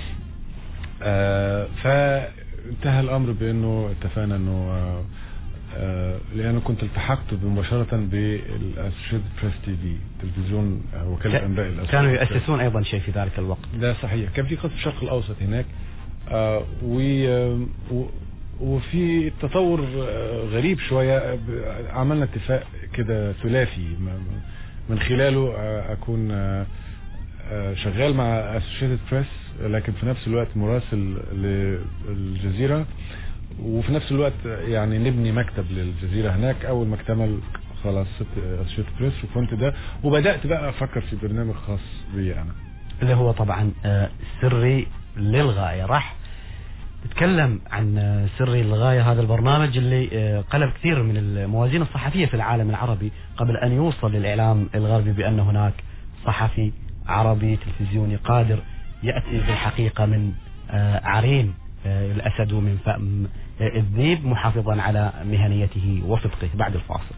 آه فانتهى الامر بانه اتفقنا انه آه آه لانه كنت التحقت مباشره بالاسوشيتد بريس تي في تلفزيون آه، وكاله انباء الأسوشيتد كانوا بريس. يؤسسون أيضا شيء في ذلك الوقت ده صحيح كان في قسم الشرق الاوسط هناك آه و آه، و- وفي تطور آه، غريب شويه آه، ب- عملنا اتفاق كده ثلاثي م- م- من خلاله آه، اكون آه، آه، شغال مع اسوشيتد بريس لكن في نفس الوقت مراسل للجزيره وفي نفس الوقت يعني نبني مكتب للجزيره هناك اول ما اكتمل خلاص سبت اسوشيتد بريس وكنت ده وبدات بقى افكر في برنامج خاص بي انا اللي هو طبعا آه، سري للغاية راح نتكلم عن آه، سري للغاية هذا البرنامج اللي آه، قلب كثير من الموازين الصحفية في العالم العربي قبل أن يوصل للإعلام الغربي بأن هناك صحفي عربي تلفزيوني قادر يأتي بالحقيقة من آه، عرين آه، الأسد ومن فأم آه، الذيب محافظا على مهنيته وصدقه بعد الفاصل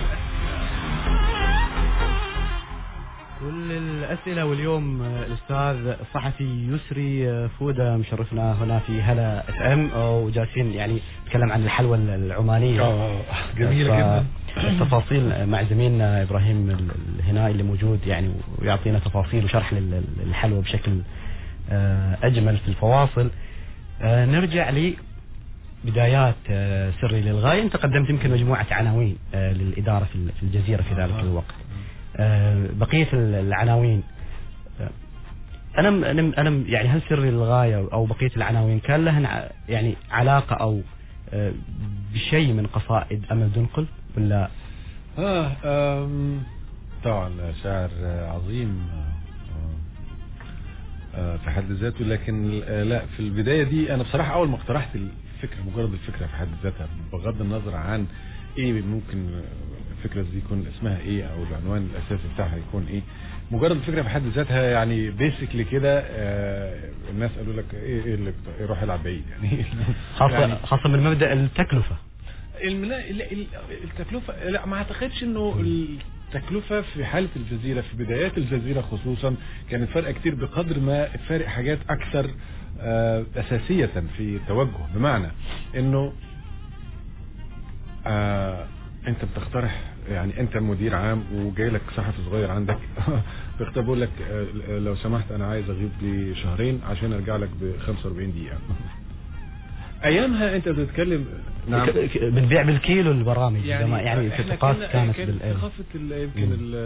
كل الأسئلة واليوم آه، الأستاذ الصحفي يسري آه، فودة مشرفنا هنا في هلا اف ام وجالسين يعني نتكلم عن الحلوى العمانية اه جميله ف- جدا التفاصيل مع زميلنا ابراهيم ال- الهنائي اللي موجود يعني ويعطينا تفاصيل وشرح لل- للحلوى بشكل آه، اجمل في الفواصل آه، نرجع لي بدايات آه، سري للغاية انت قدمت يمكن مجموعة عناوين آه، للإدارة في ال- في الجزيرة في ذلك آه. الوقت آه، بقية ال- العناوين آه، انا م- انا م- انا م- يعني هل سري للغاية او بقية العناوين كان لها ع- يعني علاقة او آه، بشيء من قصائد امل دنقل ولا اه آم، طبعا شاعر آه، عظيم آه، آه، في حد ذاته لكن آه، لا في البدايه دي انا بصراحه اول ما اقترحت الفكره مجرد الفكره في حد ذاتها بغض النظر عن ايه ممكن الفكره دي يكون اسمها ايه او العنوان الاساسي بتاعها يكون ايه مجرد الفكره في حد ذاتها يعني بيسكلي كده آه الناس قالوا لك ايه ايه اللي بت- إيه روح العب بعيد يعني خاصة يعني خاصة من مبدأ التكلفة المنا... لا، ال- التكلفة لا ما اعتقدش انه التكلفة في حالة الجزيرة في بدايات الجزيرة خصوصا كانت فارقة كتير بقدر ما فارق حاجات اكثر آه، اساسية في التوجه بمعنى انه آه انت بتقترح يعني انت مدير عام وجاي لك صحفي صغير عندك بيختار بيقول لك آه، لو سمحت انا عايز اغيب لي شهرين عشان ارجع لك ب 45 دقيقة ايامها انت بتتكلم نعم ك- ك- بتبيع بالكيلو البرامج يعني يعني, يعني في احنا ثقافة كنا- كانت كانت بال ثقافة ال- يمكن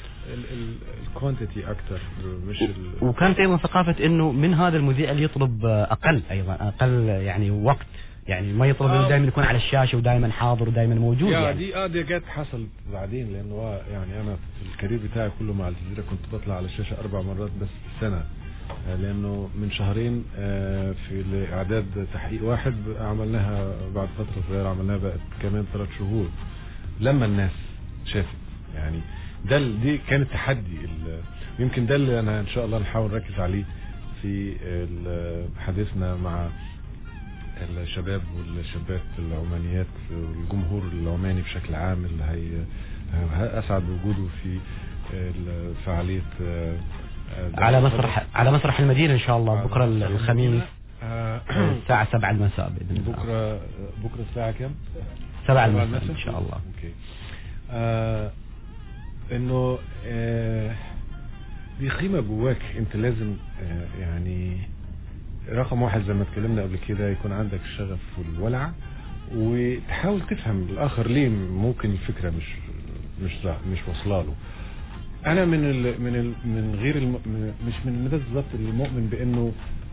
الكوانتيتي اكثر مش ال وكانت ايضا ثقافة انه من هذا المذيع اللي يطلب اقل ايضا اقل يعني وقت يعني ما يطلب انه آه. دائما يكون على الشاشة ودائما حاضر ودائما موجود يا يعني دي اه دي جت حصلت بعدين لانه هو يعني انا في الكارير بتاعي كله مع الجزيره كنت بطلع على الشاشه اربع مرات بس في السنه آه، لانه من شهرين آه، في اعداد تحقيق واحد عملناها بعد فتره صغيره عملناها بقت كمان ثلاث شهور لما الناس شافت يعني ده ال- دي كانت تحدي ال- يمكن ده اللي انا ان شاء الله نحاول نركز عليه في ال- حديثنا مع الشباب والشابات العمانيات والجمهور العماني بشكل عام اللي هي ه- اسعد بوجوده في ال- فعاليه آه، آه، على مسرح على مسرح المدينة ان شاء الله بكرة الخميس آه، الساعة 7 المساء باذن الله بكره بكره الساعه كام؟ 7 سبعة المساء ان شاء الله اوكي آه انه آه دي قيمة جواك انت لازم آه يعني رقم واحد زي ما اتكلمنا قبل كده يكون عندك الشغف والولع وتحاول تفهم الاخر ليه ممكن الفكرة مش مش مش واصله له انا من ال من ال من غير الم من- مش من الناس بالظبط اللي مؤمن بانه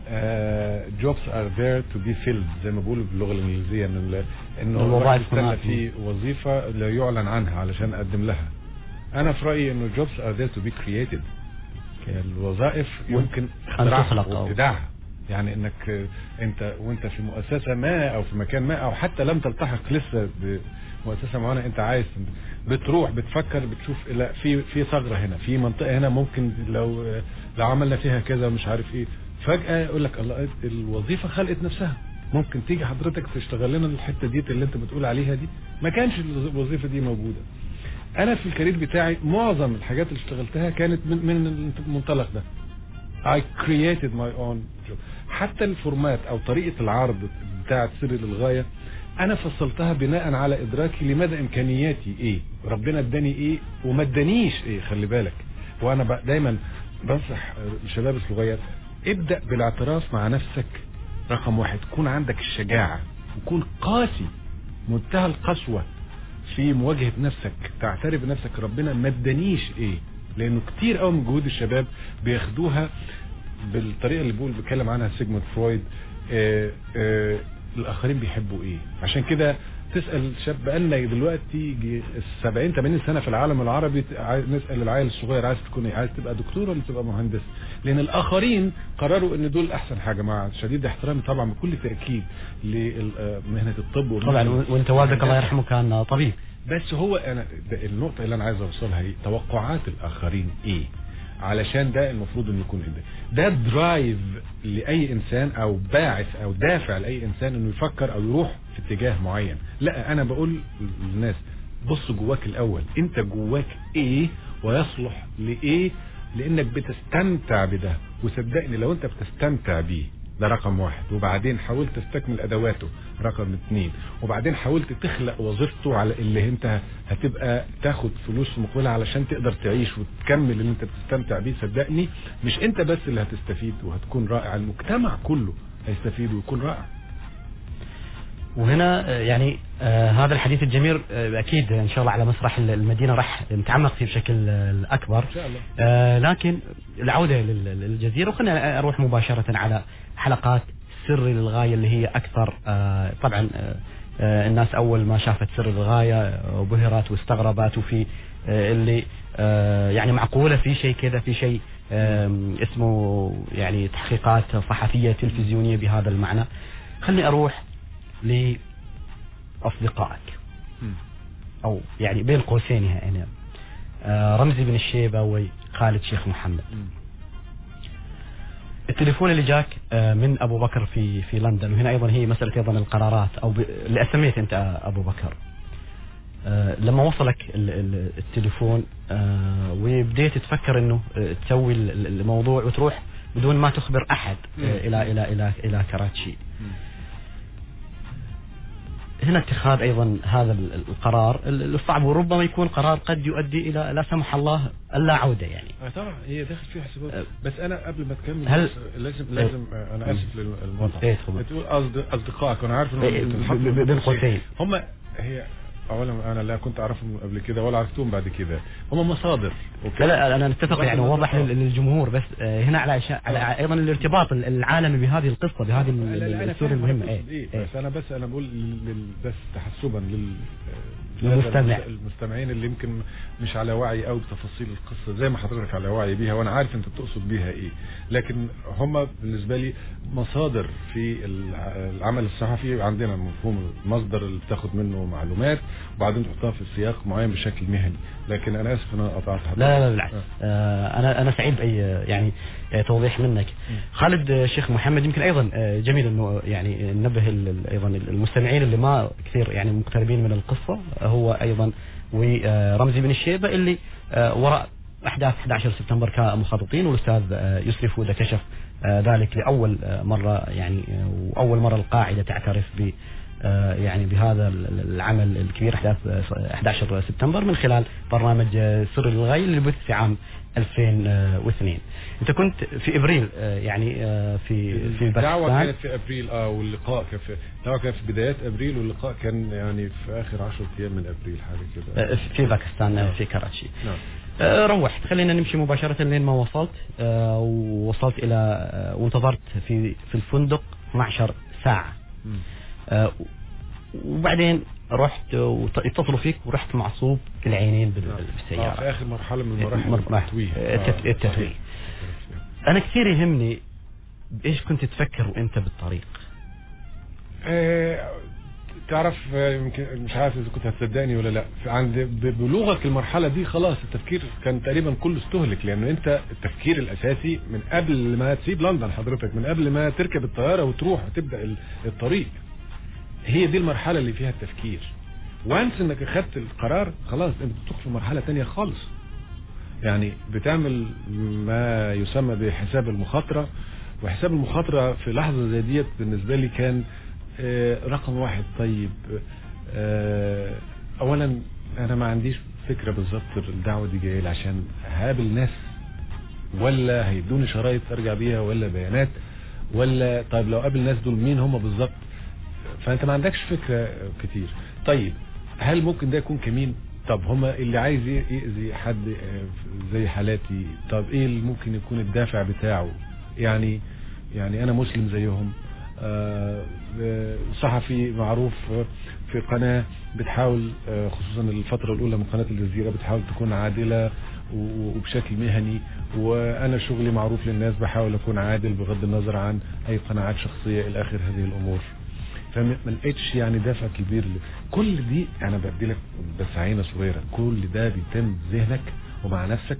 جوبز ار ذير تو بي فيلد زي ما بيقولوا باللغه الانجليزيه ان ال- انه الوظائف الواحد يستنى هناك. في وظيفه لا يعلن عنها علشان اقدم لها انا في رايي انه جوبز ار ذير تو بي كرييتد الوظائف يمكن اختراعها تخلق أو- وابداعها يعني انك آه، انت وانت في مؤسسه ما او في مكان ما او حتى لم تلتحق لسه بمؤسسه معينه انت عايز بتروح بتفكر بتشوف لا في في ثغره هنا في منطقه هنا ممكن لو آه، لو عملنا فيها كذا مش عارف ايه فجاه يقول لك الله الوظيفه خلقت نفسها ممكن تيجي حضرتك تشتغل لنا الحته دي اللي انت بتقول عليها دي ما كانش الوظيفه دي موجوده انا في الكارير بتاعي معظم الحاجات اللي اشتغلتها كانت من من المنطلق ده I created my own job حتى الفورمات او طريقة العرض بتاعت سر للغاية انا فصلتها بناء على ادراكي لمدى امكانياتي ايه ربنا اداني ايه وما ادانيش ايه خلي بالك وانا بق- دايما بنصح الشباب الصغير ابدأ بالاعتراف مع نفسك رقم واحد كون عندك الشجاعة وكون قاسي منتهى القسوة في مواجهة نفسك تعترف بنفسك ربنا ما ادانيش ايه لانه كتير قوي من جهود الشباب بياخدوها بالطريقه اللي بيقول بيتكلم عنها سيجموند فرويد آه آه الاخرين بيحبوا ايه عشان كده تسال شاب بقالنا دلوقتي يجي 70 80 سنه في العالم العربي ت- عايز نسال العيل الصغير عايز تكون ايه عايز تبقى دكتور ولا تبقى مهندس لان الاخرين قرروا ان دول احسن حاجه مع شديد احترامي طبعا بكل تاكيد لمهنه الطب طبعا والمهنة- وانت والدك الله يرحمه كان طبيب بس هو انا ده النقطه اللي انا عايز اوصلها ايه توقعات الاخرين ايه علشان ده المفروض انه يكون ده ده درايف لاي انسان او باعث او دافع لاي انسان انه يفكر او يروح في اتجاه معين لا انا بقول للناس بص جواك الاول انت جواك ايه ويصلح لايه لانك بتستمتع بده وصدقني لو انت بتستمتع بيه ده رقم واحد وبعدين حاولت تستكمل ادواته رقم اتنين وبعدين حاولت تخلق وظيفته على اللي انت هتبقى تاخد فلوس مقبلة علشان تقدر تعيش وتكمل اللي انت بتستمتع بيه صدقني مش انت بس اللي هتستفيد وهتكون رائع المجتمع كله هيستفيد ويكون رائع وهنا آه، يعني آه هذا الحديث الجميل آه اكيد ان شاء الله على مسرح المدينه راح نتعمق فيه بشكل آه اكبر ان شاء الله آه لكن العوده لل- للجزيره وخلينا اروح مباشره على حلقات سر للغايه اللي هي اكثر آه طبعا آه آه الناس اول ما شافت سر للغايه آه، بهرت واستغربت وفي آه اللي آه يعني معقوله في شيء كذا في شيء آم، اسمه يعني تحقيقات صحفيه تلفزيونيه بهذا المعنى خلني اروح لاصدقائك او يعني بين قوسين هنا آه، رمزي بن الشيبه وخالد شيخ محمد التليفون اللي جاك آه، من ابو بكر في في لندن وهنا ايضا هي مساله ايضا القرارات او ب- اللي اسميت انت آه، ابو بكر آه، لما وصلك ال- ال- التليفون آه، وبديت تفكر انه آه، تسوي ال- ال- الموضوع وتروح بدون ما تخبر احد آه، الى الى الى الى كراتشي هنا اتخاذ ايضا هذا ال- القرار ال- الصعب وربما يكون قرار قد يؤدي الى لا سمح الله اللا عوده يعني آه طبعا هي داخل فيها حسابات أه. بس انا قبل ما تكمل هل- بس لازم لازم آه، انا اسف للمقطع إيه، اتفضل. تقول أصد- اصدقائك وانا عارف إيه، انهم ب- ب- بين قوسين. هم هي اولا انا لا كنت اعرفهم قبل كده ولا عرفتهم بعد كده هم مصادر لا لا انا نتفق يعني بغض وضح النظر. لل- للجمهور بس آه، هنا على شا... على ايضا الارتباط العالمي بهذه القصه بهذه ال- لا، لا، ال- أنا السورة فاهم المهمه هتقصد ايه, إيه. إيه. بس انا بس انا بقول لل... لل- بس تحسبا لل للمستمع. المستمعين اللي يمكن مش على وعي قوي بتفاصيل القصه زي ما حضرتك على وعي بيها وانا عارف انت بتقصد بيها ايه لكن هم بالنسبه لي مصادر في الع- العمل الصحفي عندنا مفهوم المصدر اللي بتاخد منه معلومات وبعدين تحطها في سياق معين بشكل مهني لكن انا اسف ان انا قطعت حضرتك لا لا بالعكس آه. آه، انا انا سعيد باي يعني آه، توضيح منك خالد آه، شيخ محمد يمكن ايضا آه، جميل انه يعني ننبه ال- ال- ايضا المستمعين اللي ما كثير يعني مقتربين من القصه آه، هو ايضا ورمزي بن الشيبه اللي آه، وراء احداث 11 سبتمبر كمخططين والاستاذ آه، يسري فوده كشف آه، ذلك لاول آه، مره يعني آه، واول مره القاعده تعترف ب آه، يعني بهذا ال- ال- العمل الكبير احداث آه، 11 سبتمبر من خلال برنامج آه، سر الغي اللي بث في عام 2002 انت كنت في ابريل آه، يعني آه، في في الدعوة باكستان كانت في ابريل اه واللقاء كان في الدعوة كانت في بدايات ابريل واللقاء كان يعني في اخر 10 ايام من ابريل حاجه كده آه، في باكستان آه، في كراتشي نعم آه، روحت خلينا نمشي مباشرة لين ما وصلت آه، ووصلت إلى آه، وانتظرت في في الفندق 12 ساعة مم. آه، وبعدين رحت واتصلوا فيك ورحت معصوب العينين بال- آه، في بالسيارة اخر مرحله من مراحل مر- التتويه آه، التت- آه، التتويه. صحيح. أنا كثير يهمني إيش كنت تفكر وأنت بالطريق آه، تعرف آه، يمكن مش عارف اذا كنت هتصدقني ولا لا في عند ببلوغك المرحله دي خلاص التفكير كان تقريبا كله استهلك لان انت التفكير الاساسي من قبل ما تسيب لندن حضرتك من قبل ما تركب الطياره وتروح وتبدا ال- الطريق هي دي المرحله اللي فيها التفكير وانس انك اخدت القرار خلاص انت بتدخل في مرحله تانية خالص يعني بتعمل ما يسمى بحساب المخاطره وحساب المخاطره في لحظه زي ديت بالنسبه لي كان آه، رقم واحد طيب آه، اولا انا ما عنديش فكره بالظبط الدعوه دي جايه لي عشان هقابل ناس ولا هيدوني شرايط ارجع بيها ولا بيانات ولا طيب لو قابل ناس دول مين هم بالظبط فانت ما عندكش فكره كتير طيب هل ممكن ده يكون كمين طب هما اللي عايز ي- يأذي حد آه، زي حالاتي طب ايه اللي ممكن يكون الدافع بتاعه يعني يعني انا مسلم زيهم آه، آه، صحفي معروف آه، في قناة بتحاول آه، خصوصا الفترة الأولى من قناة الجزيرة بتحاول تكون عادلة و- وبشكل مهني وأنا شغلي معروف للناس بحاول أكون عادل بغض النظر عن أي قناعات شخصية إلى آخر هذه الأمور فما ما لقيتش يعني دافع كبير ل- كل دي انا بدي لك بس عينه صغيره كل ده بيتم ذهنك ومع نفسك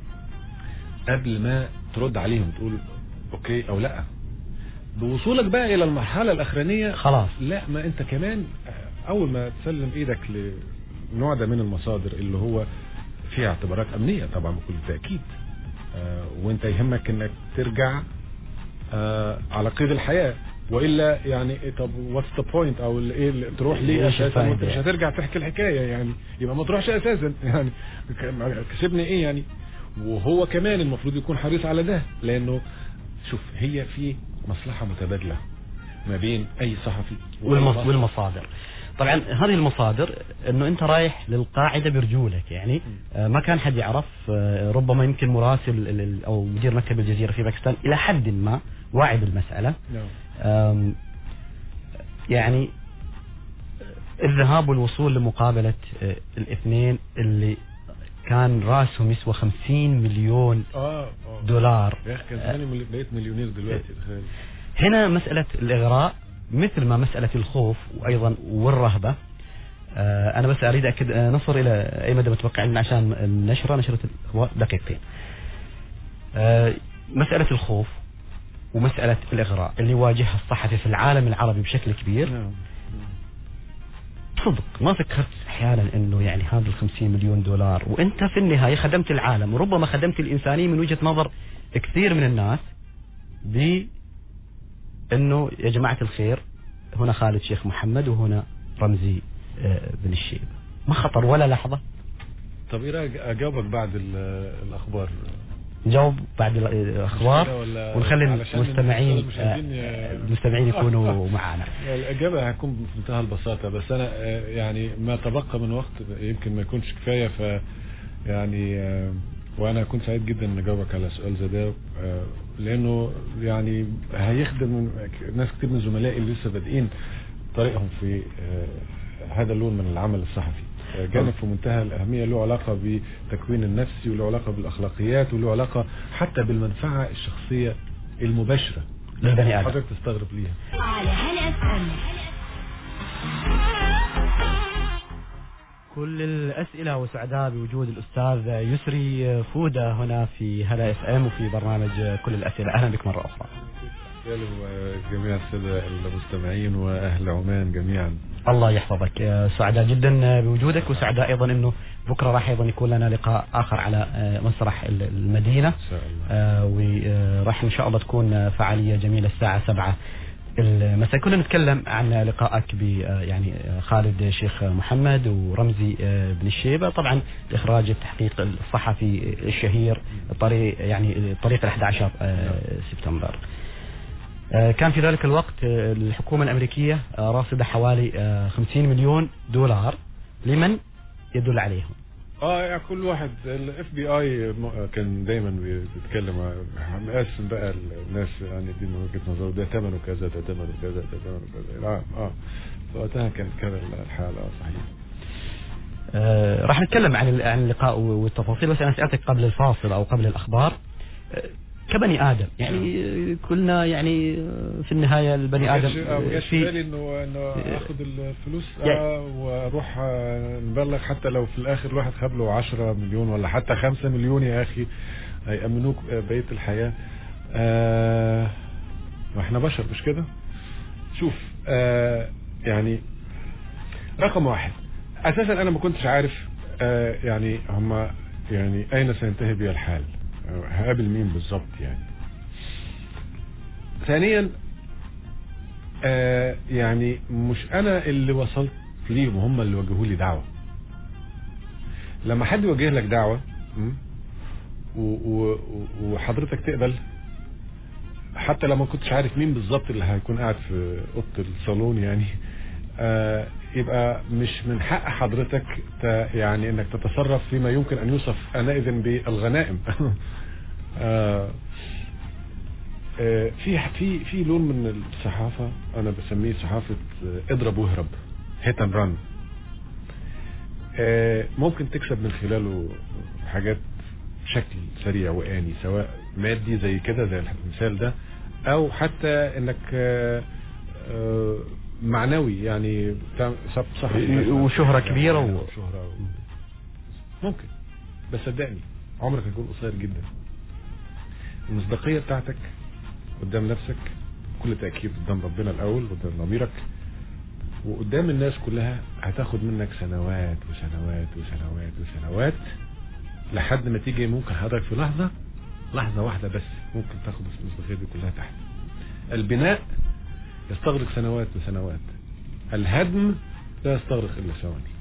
قبل ما ترد عليهم تقول اوكي او لا بوصولك بقى الى المرحله الاخرانيه خلاص لا ما انت كمان اول ما تسلم ايدك لنوع ده من المصادر اللي هو فيها اعتبارات امنيه طبعا بكل تاكيد آه، وانت يهمك انك ترجع آه، على قيد الحياه والا يعني إيه طب واتس ذا بوينت او ال- ايه اللي- تروح ليه إيش اساسا وانت الفايدة؟ مش هترجع تحكي الحكايه يعني يبقى ما تروحش اساسا يعني ك- كسبني ايه يعني وهو كمان المفروض يكون حريص على ده لانه شوف هي في مصلحه متبادله ما بين اي صحفي وأي والمص... مصحف. والمصادر طبعا هذه المصادر انه انت رايح للقاعده برجولك يعني آه، ما كان حد يعرف آه، ربما يمكن مراسل ال- ال- او مدير مكتب الجزيره في باكستان الى حد ما واعي بالمساله نعم. آم، يعني الذهاب والوصول لمقابله آه، الاثنين اللي كان راسهم يسوى 50 مليون اه اه دولار يا اخي كان زماني ملي- بقيت مليونير دلوقتي تخيل هنا مسألة الإغراء مثل ما مسألة الخوف وأيضا والرهبة آه، انا بس اريد اكد آه، نصل الى اي مدى متوقعين عشان النشره نشره الاخبار دقيقتين. آه، مساله الخوف ومساله الاغراء اللي يواجهها الصحفي في العالم العربي بشكل كبير نعم صدق ما فكرت احيانا انه يعني هذا ال 50 مليون دولار وانت في النهايه خدمت العالم وربما خدمت الانسانيه من وجهه نظر كثير من الناس ب انه يا جماعه الخير هنا خالد شيخ محمد وهنا رمزي آه، بن الشيبه ما خطر ولا لحظه طب ايه رايك اجاوبك بعد ال- الاخبار نجاوب بعد الاخبار كده ولا- ونخلي علشان المستمعين المشاهدين ي- آه، المستمعين يكونوا معنا الإجابة هتكون بمنتهى البساطة بس أنا آه، يعني ما تبقى من وقت يمكن ما يكونش كفاية ف يعني آه، وأنا كنت سعيد جدا إن أجاوبك على سؤال زي ده آه، لأنه يعني هيخدم ناس كتير من زملائي اللي لسه بادئين طريقهم في آه، هذا اللون من العمل الصحفي آه، جانب في منتهى الأهمية له علاقة بتكوين النفسي وله علاقة بالأخلاقيات وله علاقة حتى بالمنفعة الشخصية المباشرة للبني آدم. حضرتك تستغرب ليها على هلا اف ام كل الأسئلة وسعداء بوجود الأستاذ يسري فودة هنا في هلا اف ام وفي برنامج كل الأسئلة أهلا بك مرة أخرى جميع السادة المستمعين وأهل عمان جميعا الله يحفظك سعداء جدا بوجودك وسعداء أيضا أنه بكرة راح أيضا يكون لنا لقاء آخر على مسرح المدينة إن شاء الله آه، وراح إن شاء الله تكون فعالية جميلة الساعة سبعة المساء كنا نتكلم عن لقائك ب آه، يعني آه، خالد شيخ محمد ورمزي آه، بن الشيبة طبعا الإخراج التحقيق الصحفي الشهير طريق يعني طريق ال 11 آه، سبتمبر آه، كان في ذلك الوقت آه، الحكومة الأمريكية آه، راصدة حوالي آه، 50 مليون دولار لمن يدل عليهم اه يعني كل واحد الاف بي اي كان دايما بيتكلم عن- مقسم بقى الناس يعني دي من وجهه نظره ده ثمنه كذا ده ثمنه كذا ده ثمنه كذا اه اه فوقتها كانت كده الحاله اه صحيح آه، راح نتكلم عن ال- عن اللقاء والتفاصيل بس انا سالتك قبل الفاصل او قبل الاخبار آه، كبني ادم يعني آه، كلنا يعني آه، في النهايه البني ادم ما آه، جاش في بالي في انه انه اخد الفلوس يعني- اه واروح آه، نبلغ حتى لو في الاخر الواحد خد له 10 مليون ولا حتى 5 مليون يا اخي هيأمنوك بقيه الحياه آه ما احنا بشر مش كده شوف آه يعني رقم واحد اساسا انا ما كنتش عارف آه يعني هما يعني اين سينتهي بي الحال آه، هقابل مين بالظبط يعني ثانيا آه يعني مش انا اللي وصلت ليهم هم اللي وجهوا لي دعوه لما حد يوجه لك دعوه م? و- و- و- وحضرتك تقبل حتى لو ما كنتش عارف مين بالظبط اللي هيكون قاعد في اوضه الصالون يعني آه يبقى مش من حق حضرتك ت- يعني انك تتصرف فيما يمكن ان يوصف انئذ بالغنائم آه آه، في في في لون من الصحافه انا بسميه صحافه آه، اضرب واهرب هيت اند ران ممكن تكسب من خلاله حاجات بشكل سريع وآني سواء مادي زي كده زي المثال ده او حتى انك آه، آه، معنوي يعني تعمل- صح صح وشهرة كبيرة و- وشهرة و... ممكن بس صدقني عمرك هيكون قصير جدا المصداقية بتاعتك قدام نفسك بكل تأكيد قدام ربنا الأول قدام ضميرك وقدام الناس كلها هتاخد منك سنوات وسنوات وسنوات وسنوات لحد ما تيجي ممكن حضرتك في لحظة لحظة واحدة بس ممكن تاخد المصداقية دي كلها تحت البناء يستغرق سنوات وسنوات الهدم لا يستغرق الا ثواني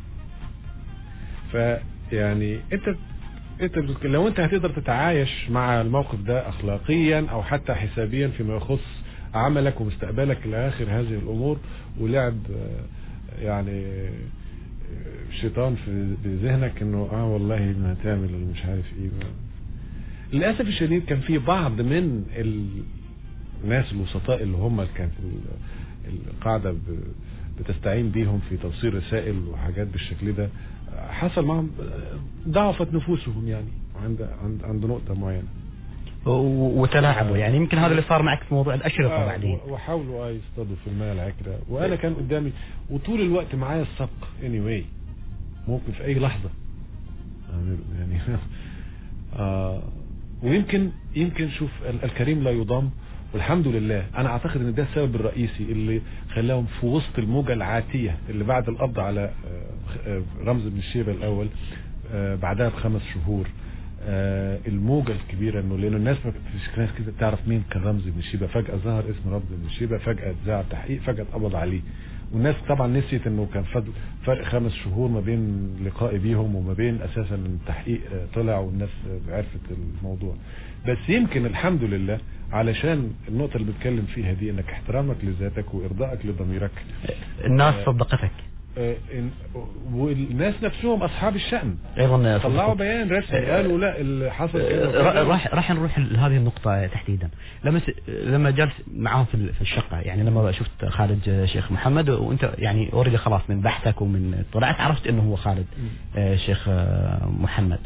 فيعني انت انت بتك- لو انت هتقدر تتعايش مع الموقف ده اخلاقيا او حتى حسابيا فيما يخص عملك ومستقبلك الى اخر هذه الامور ولعب آه، يعني آه، شيطان في بذهنك انه اه والله ما هتعمل اللي مش عارف ايه للاسف الشديد كان في بعض من الناس الوسطاء اللي هم اللي كانت ال- القاعده ب- بتستعين بيهم في توصيل رسائل وحاجات بالشكل ده حصل معهم ضعفت نفوسهم يعني عند عند عند نقطه معينه و- وتلاعبوا يعني يمكن هذا اللي صار معك في موضوع الاشرطه آه، بعدين و- وحاولوا اه يصطادوا في الماء العكرة وانا كان قدامي وطول الوقت معايا السبق anyway ممكن في اي لحظة أعمله يعني آه ويمكن يمكن شوف ال- الكريم لا يضام والحمد لله انا اعتقد ان ده السبب الرئيسي اللي خلاهم في وسط الموجة العاتية اللي بعد القبض على آه، آه، رمز بن الشيبة الاول آه، بعدها بخمس شهور آه، الموجة الكبيرة انه لانه الناس ما فيش ناس كده تعرف مين كان رمز بن الشيبة فجأة ظهر اسم رمز بن الشيبة فجأة اتذاع تحقيق فجأة اتقبض عليه والناس طبعا نسيت انه كان فضل فرق خمس شهور ما بين لقائي بيهم وما بين اساسا التحقيق آه، طلع والناس آه، عرفت الموضوع بس يمكن الحمد لله علشان النقطة اللي بتكلم فيها دي انك احترامك لذاتك وارضائك لضميرك الناس صدقتك آه، إن- والناس نفسهم اصحاب الشأن ايضا طلعوا صدقوا. بيان رسمي قالوا لا اللي حصل كده را- وكده. راح راح نروح لهذه النقطة تحديدا لما س- لما جالس معاهم في ال- في الشقة يعني لما شفت خالد شيخ محمد وانت يعني اوريدي خلاص من بحثك ومن طلعت عرفت انه هو خالد آه، شيخ آه، محمد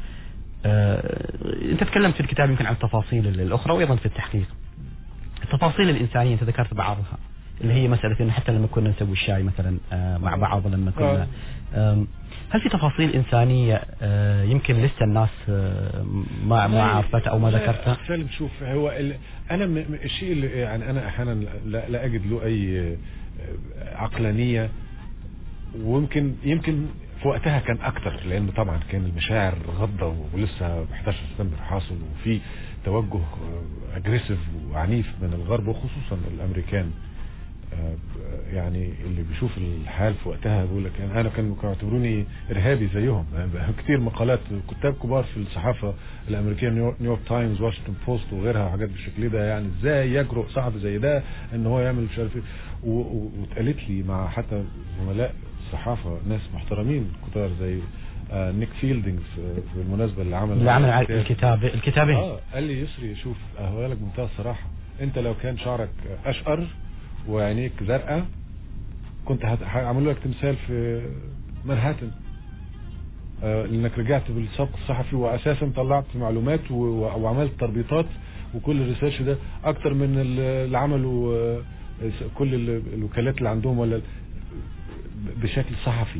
آه، انت تكلمت في الكتاب يمكن عن التفاصيل ال- الاخرى وايضا في التحقيق التفاصيل الانسانية انت ذكرت بعضها اللي هي مسألة انه حتى لما كنا نسوي الشاي مثلا آه، مع بعض لما كنا آم، هل في تفاصيل إنسانية آه، يمكن لسه الناس آه، ما ما عرفتها أو ما لا، ذكرتها سالم شوف هو ال... انا م... م- الشيء اللي يعني انا احيانا لا, لا اجد له اي آه، عقلانيه ويمكن يمكن في وقتها كان اكتر لان طبعا كان المشاعر غضه ولسه 11 سبتمبر حاصل وفي توجه اجريسيف وعنيف من الغرب وخصوصا الامريكان آه، يعني اللي بيشوف الحال في وقتها بيقول لك يعني انا كانوا كانوا يعتبروني ارهابي زيهم يعني كتير مقالات كتاب كبار في الصحافه الامريكيه نيو- نيويورك تايمز واشنطن بوست وغيرها وحاجات بالشكل ده يعني ازاي يجرؤ صحفي زي ده ان هو يعمل مش عارف ايه و- و- واتقالت لي مع حتى زملاء الصحافه ناس محترمين كتار زي آه، نيك فيلدينج في في المناسبه اللي عمل اللي عمل على الكتاب. الكتاب الكتابين اه قال لي يسري شوف اهو لك بمنتهى الصراحه انت لو كان شعرك اشقر وعينيك زرقاء كنت هت- هعمل لك تمثال في منهاتن آه لانك رجعت بالسبق الصحفي واساسا طلعت معلومات و- و- وعملت تربيطات وكل الريسيرش ده اكتر من ال- اللي عملوا آه، كل ال- الوكالات اللي عندهم ولا ال- بشكل صحفي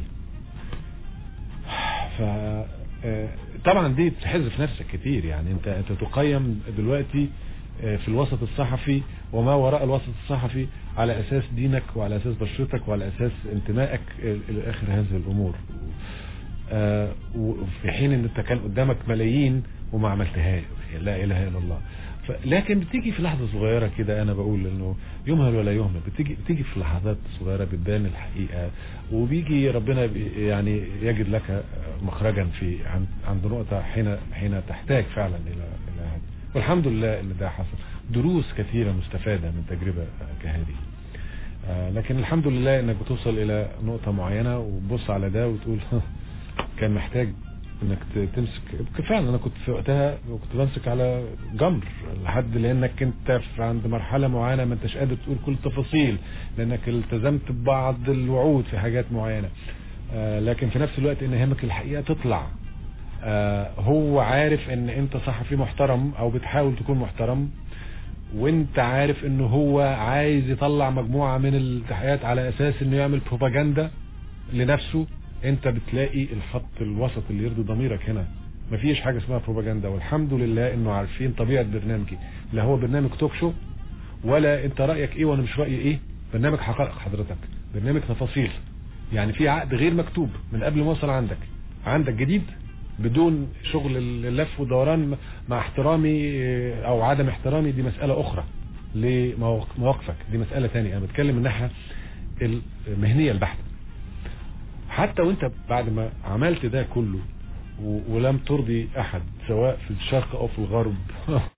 ف آه، طبعا دي تحذف نفسك كتير يعني انت انت تقيم دلوقتي آه، في الوسط الصحفي وما وراء الوسط الصحفي على اساس دينك وعلى اساس بشرتك وعلى اساس انتمائك آه، الى اخر هذه الامور آه، وفي حين ان انت كان قدامك ملايين وما عملتهاش لا اله الا الله ف- لكن بتيجي في لحظه صغيره كده انا بقول انه يمهل ولا يهمل بتيجي بتيجي في لحظات صغيره بتبان الحقيقه وبيجي ربنا بي- يعني يجد لك مخرجا في عند عند نقطه حين حين تحتاج فعلا الى الى هذا والحمد لله ان ده حصل دروس كثيره مستفاده من تجربه كهذه آه، لكن الحمد لله انك بتوصل الى نقطة معينة وتبص على ده وتقول كان محتاج انك ت- تمسك فعلا انا كنت في وقتها كنت بمسك على جمر لحد لانك انت في عند مرحلة معينة ما انتش قادر تقول كل التفاصيل لانك التزمت ببعض الوعود في حاجات معينة آه، لكن في نفس الوقت ان يهمك الحقيقة تطلع آه، هو عارف ان انت صحفي محترم او بتحاول تكون محترم وانت عارف انه هو عايز يطلع مجموعة من التحقيقات على اساس انه يعمل بروباجندا لنفسه انت بتلاقي الخط الوسط اللي يرضي ضميرك هنا مفيش حاجة اسمها بروباجندا والحمد لله انه عارفين طبيعة برنامجي لا هو برنامج توك شو ولا انت رأيك ايه وانا مش رأيي ايه برنامج حقائق حضرتك برنامج تفاصيل يعني في عقد غير مكتوب من قبل ما اوصل عندك عندك جديد بدون شغل اللف والدوران مع احترامي اه، او عدم احترامي دي مسألة اخرى لمواقفك دي مسألة تانية انا بتكلم من الناحية المهنية البحتة حتى وانت بعد ما عملت ده كله و- ولم ترضي احد سواء في الشرق او في الغرب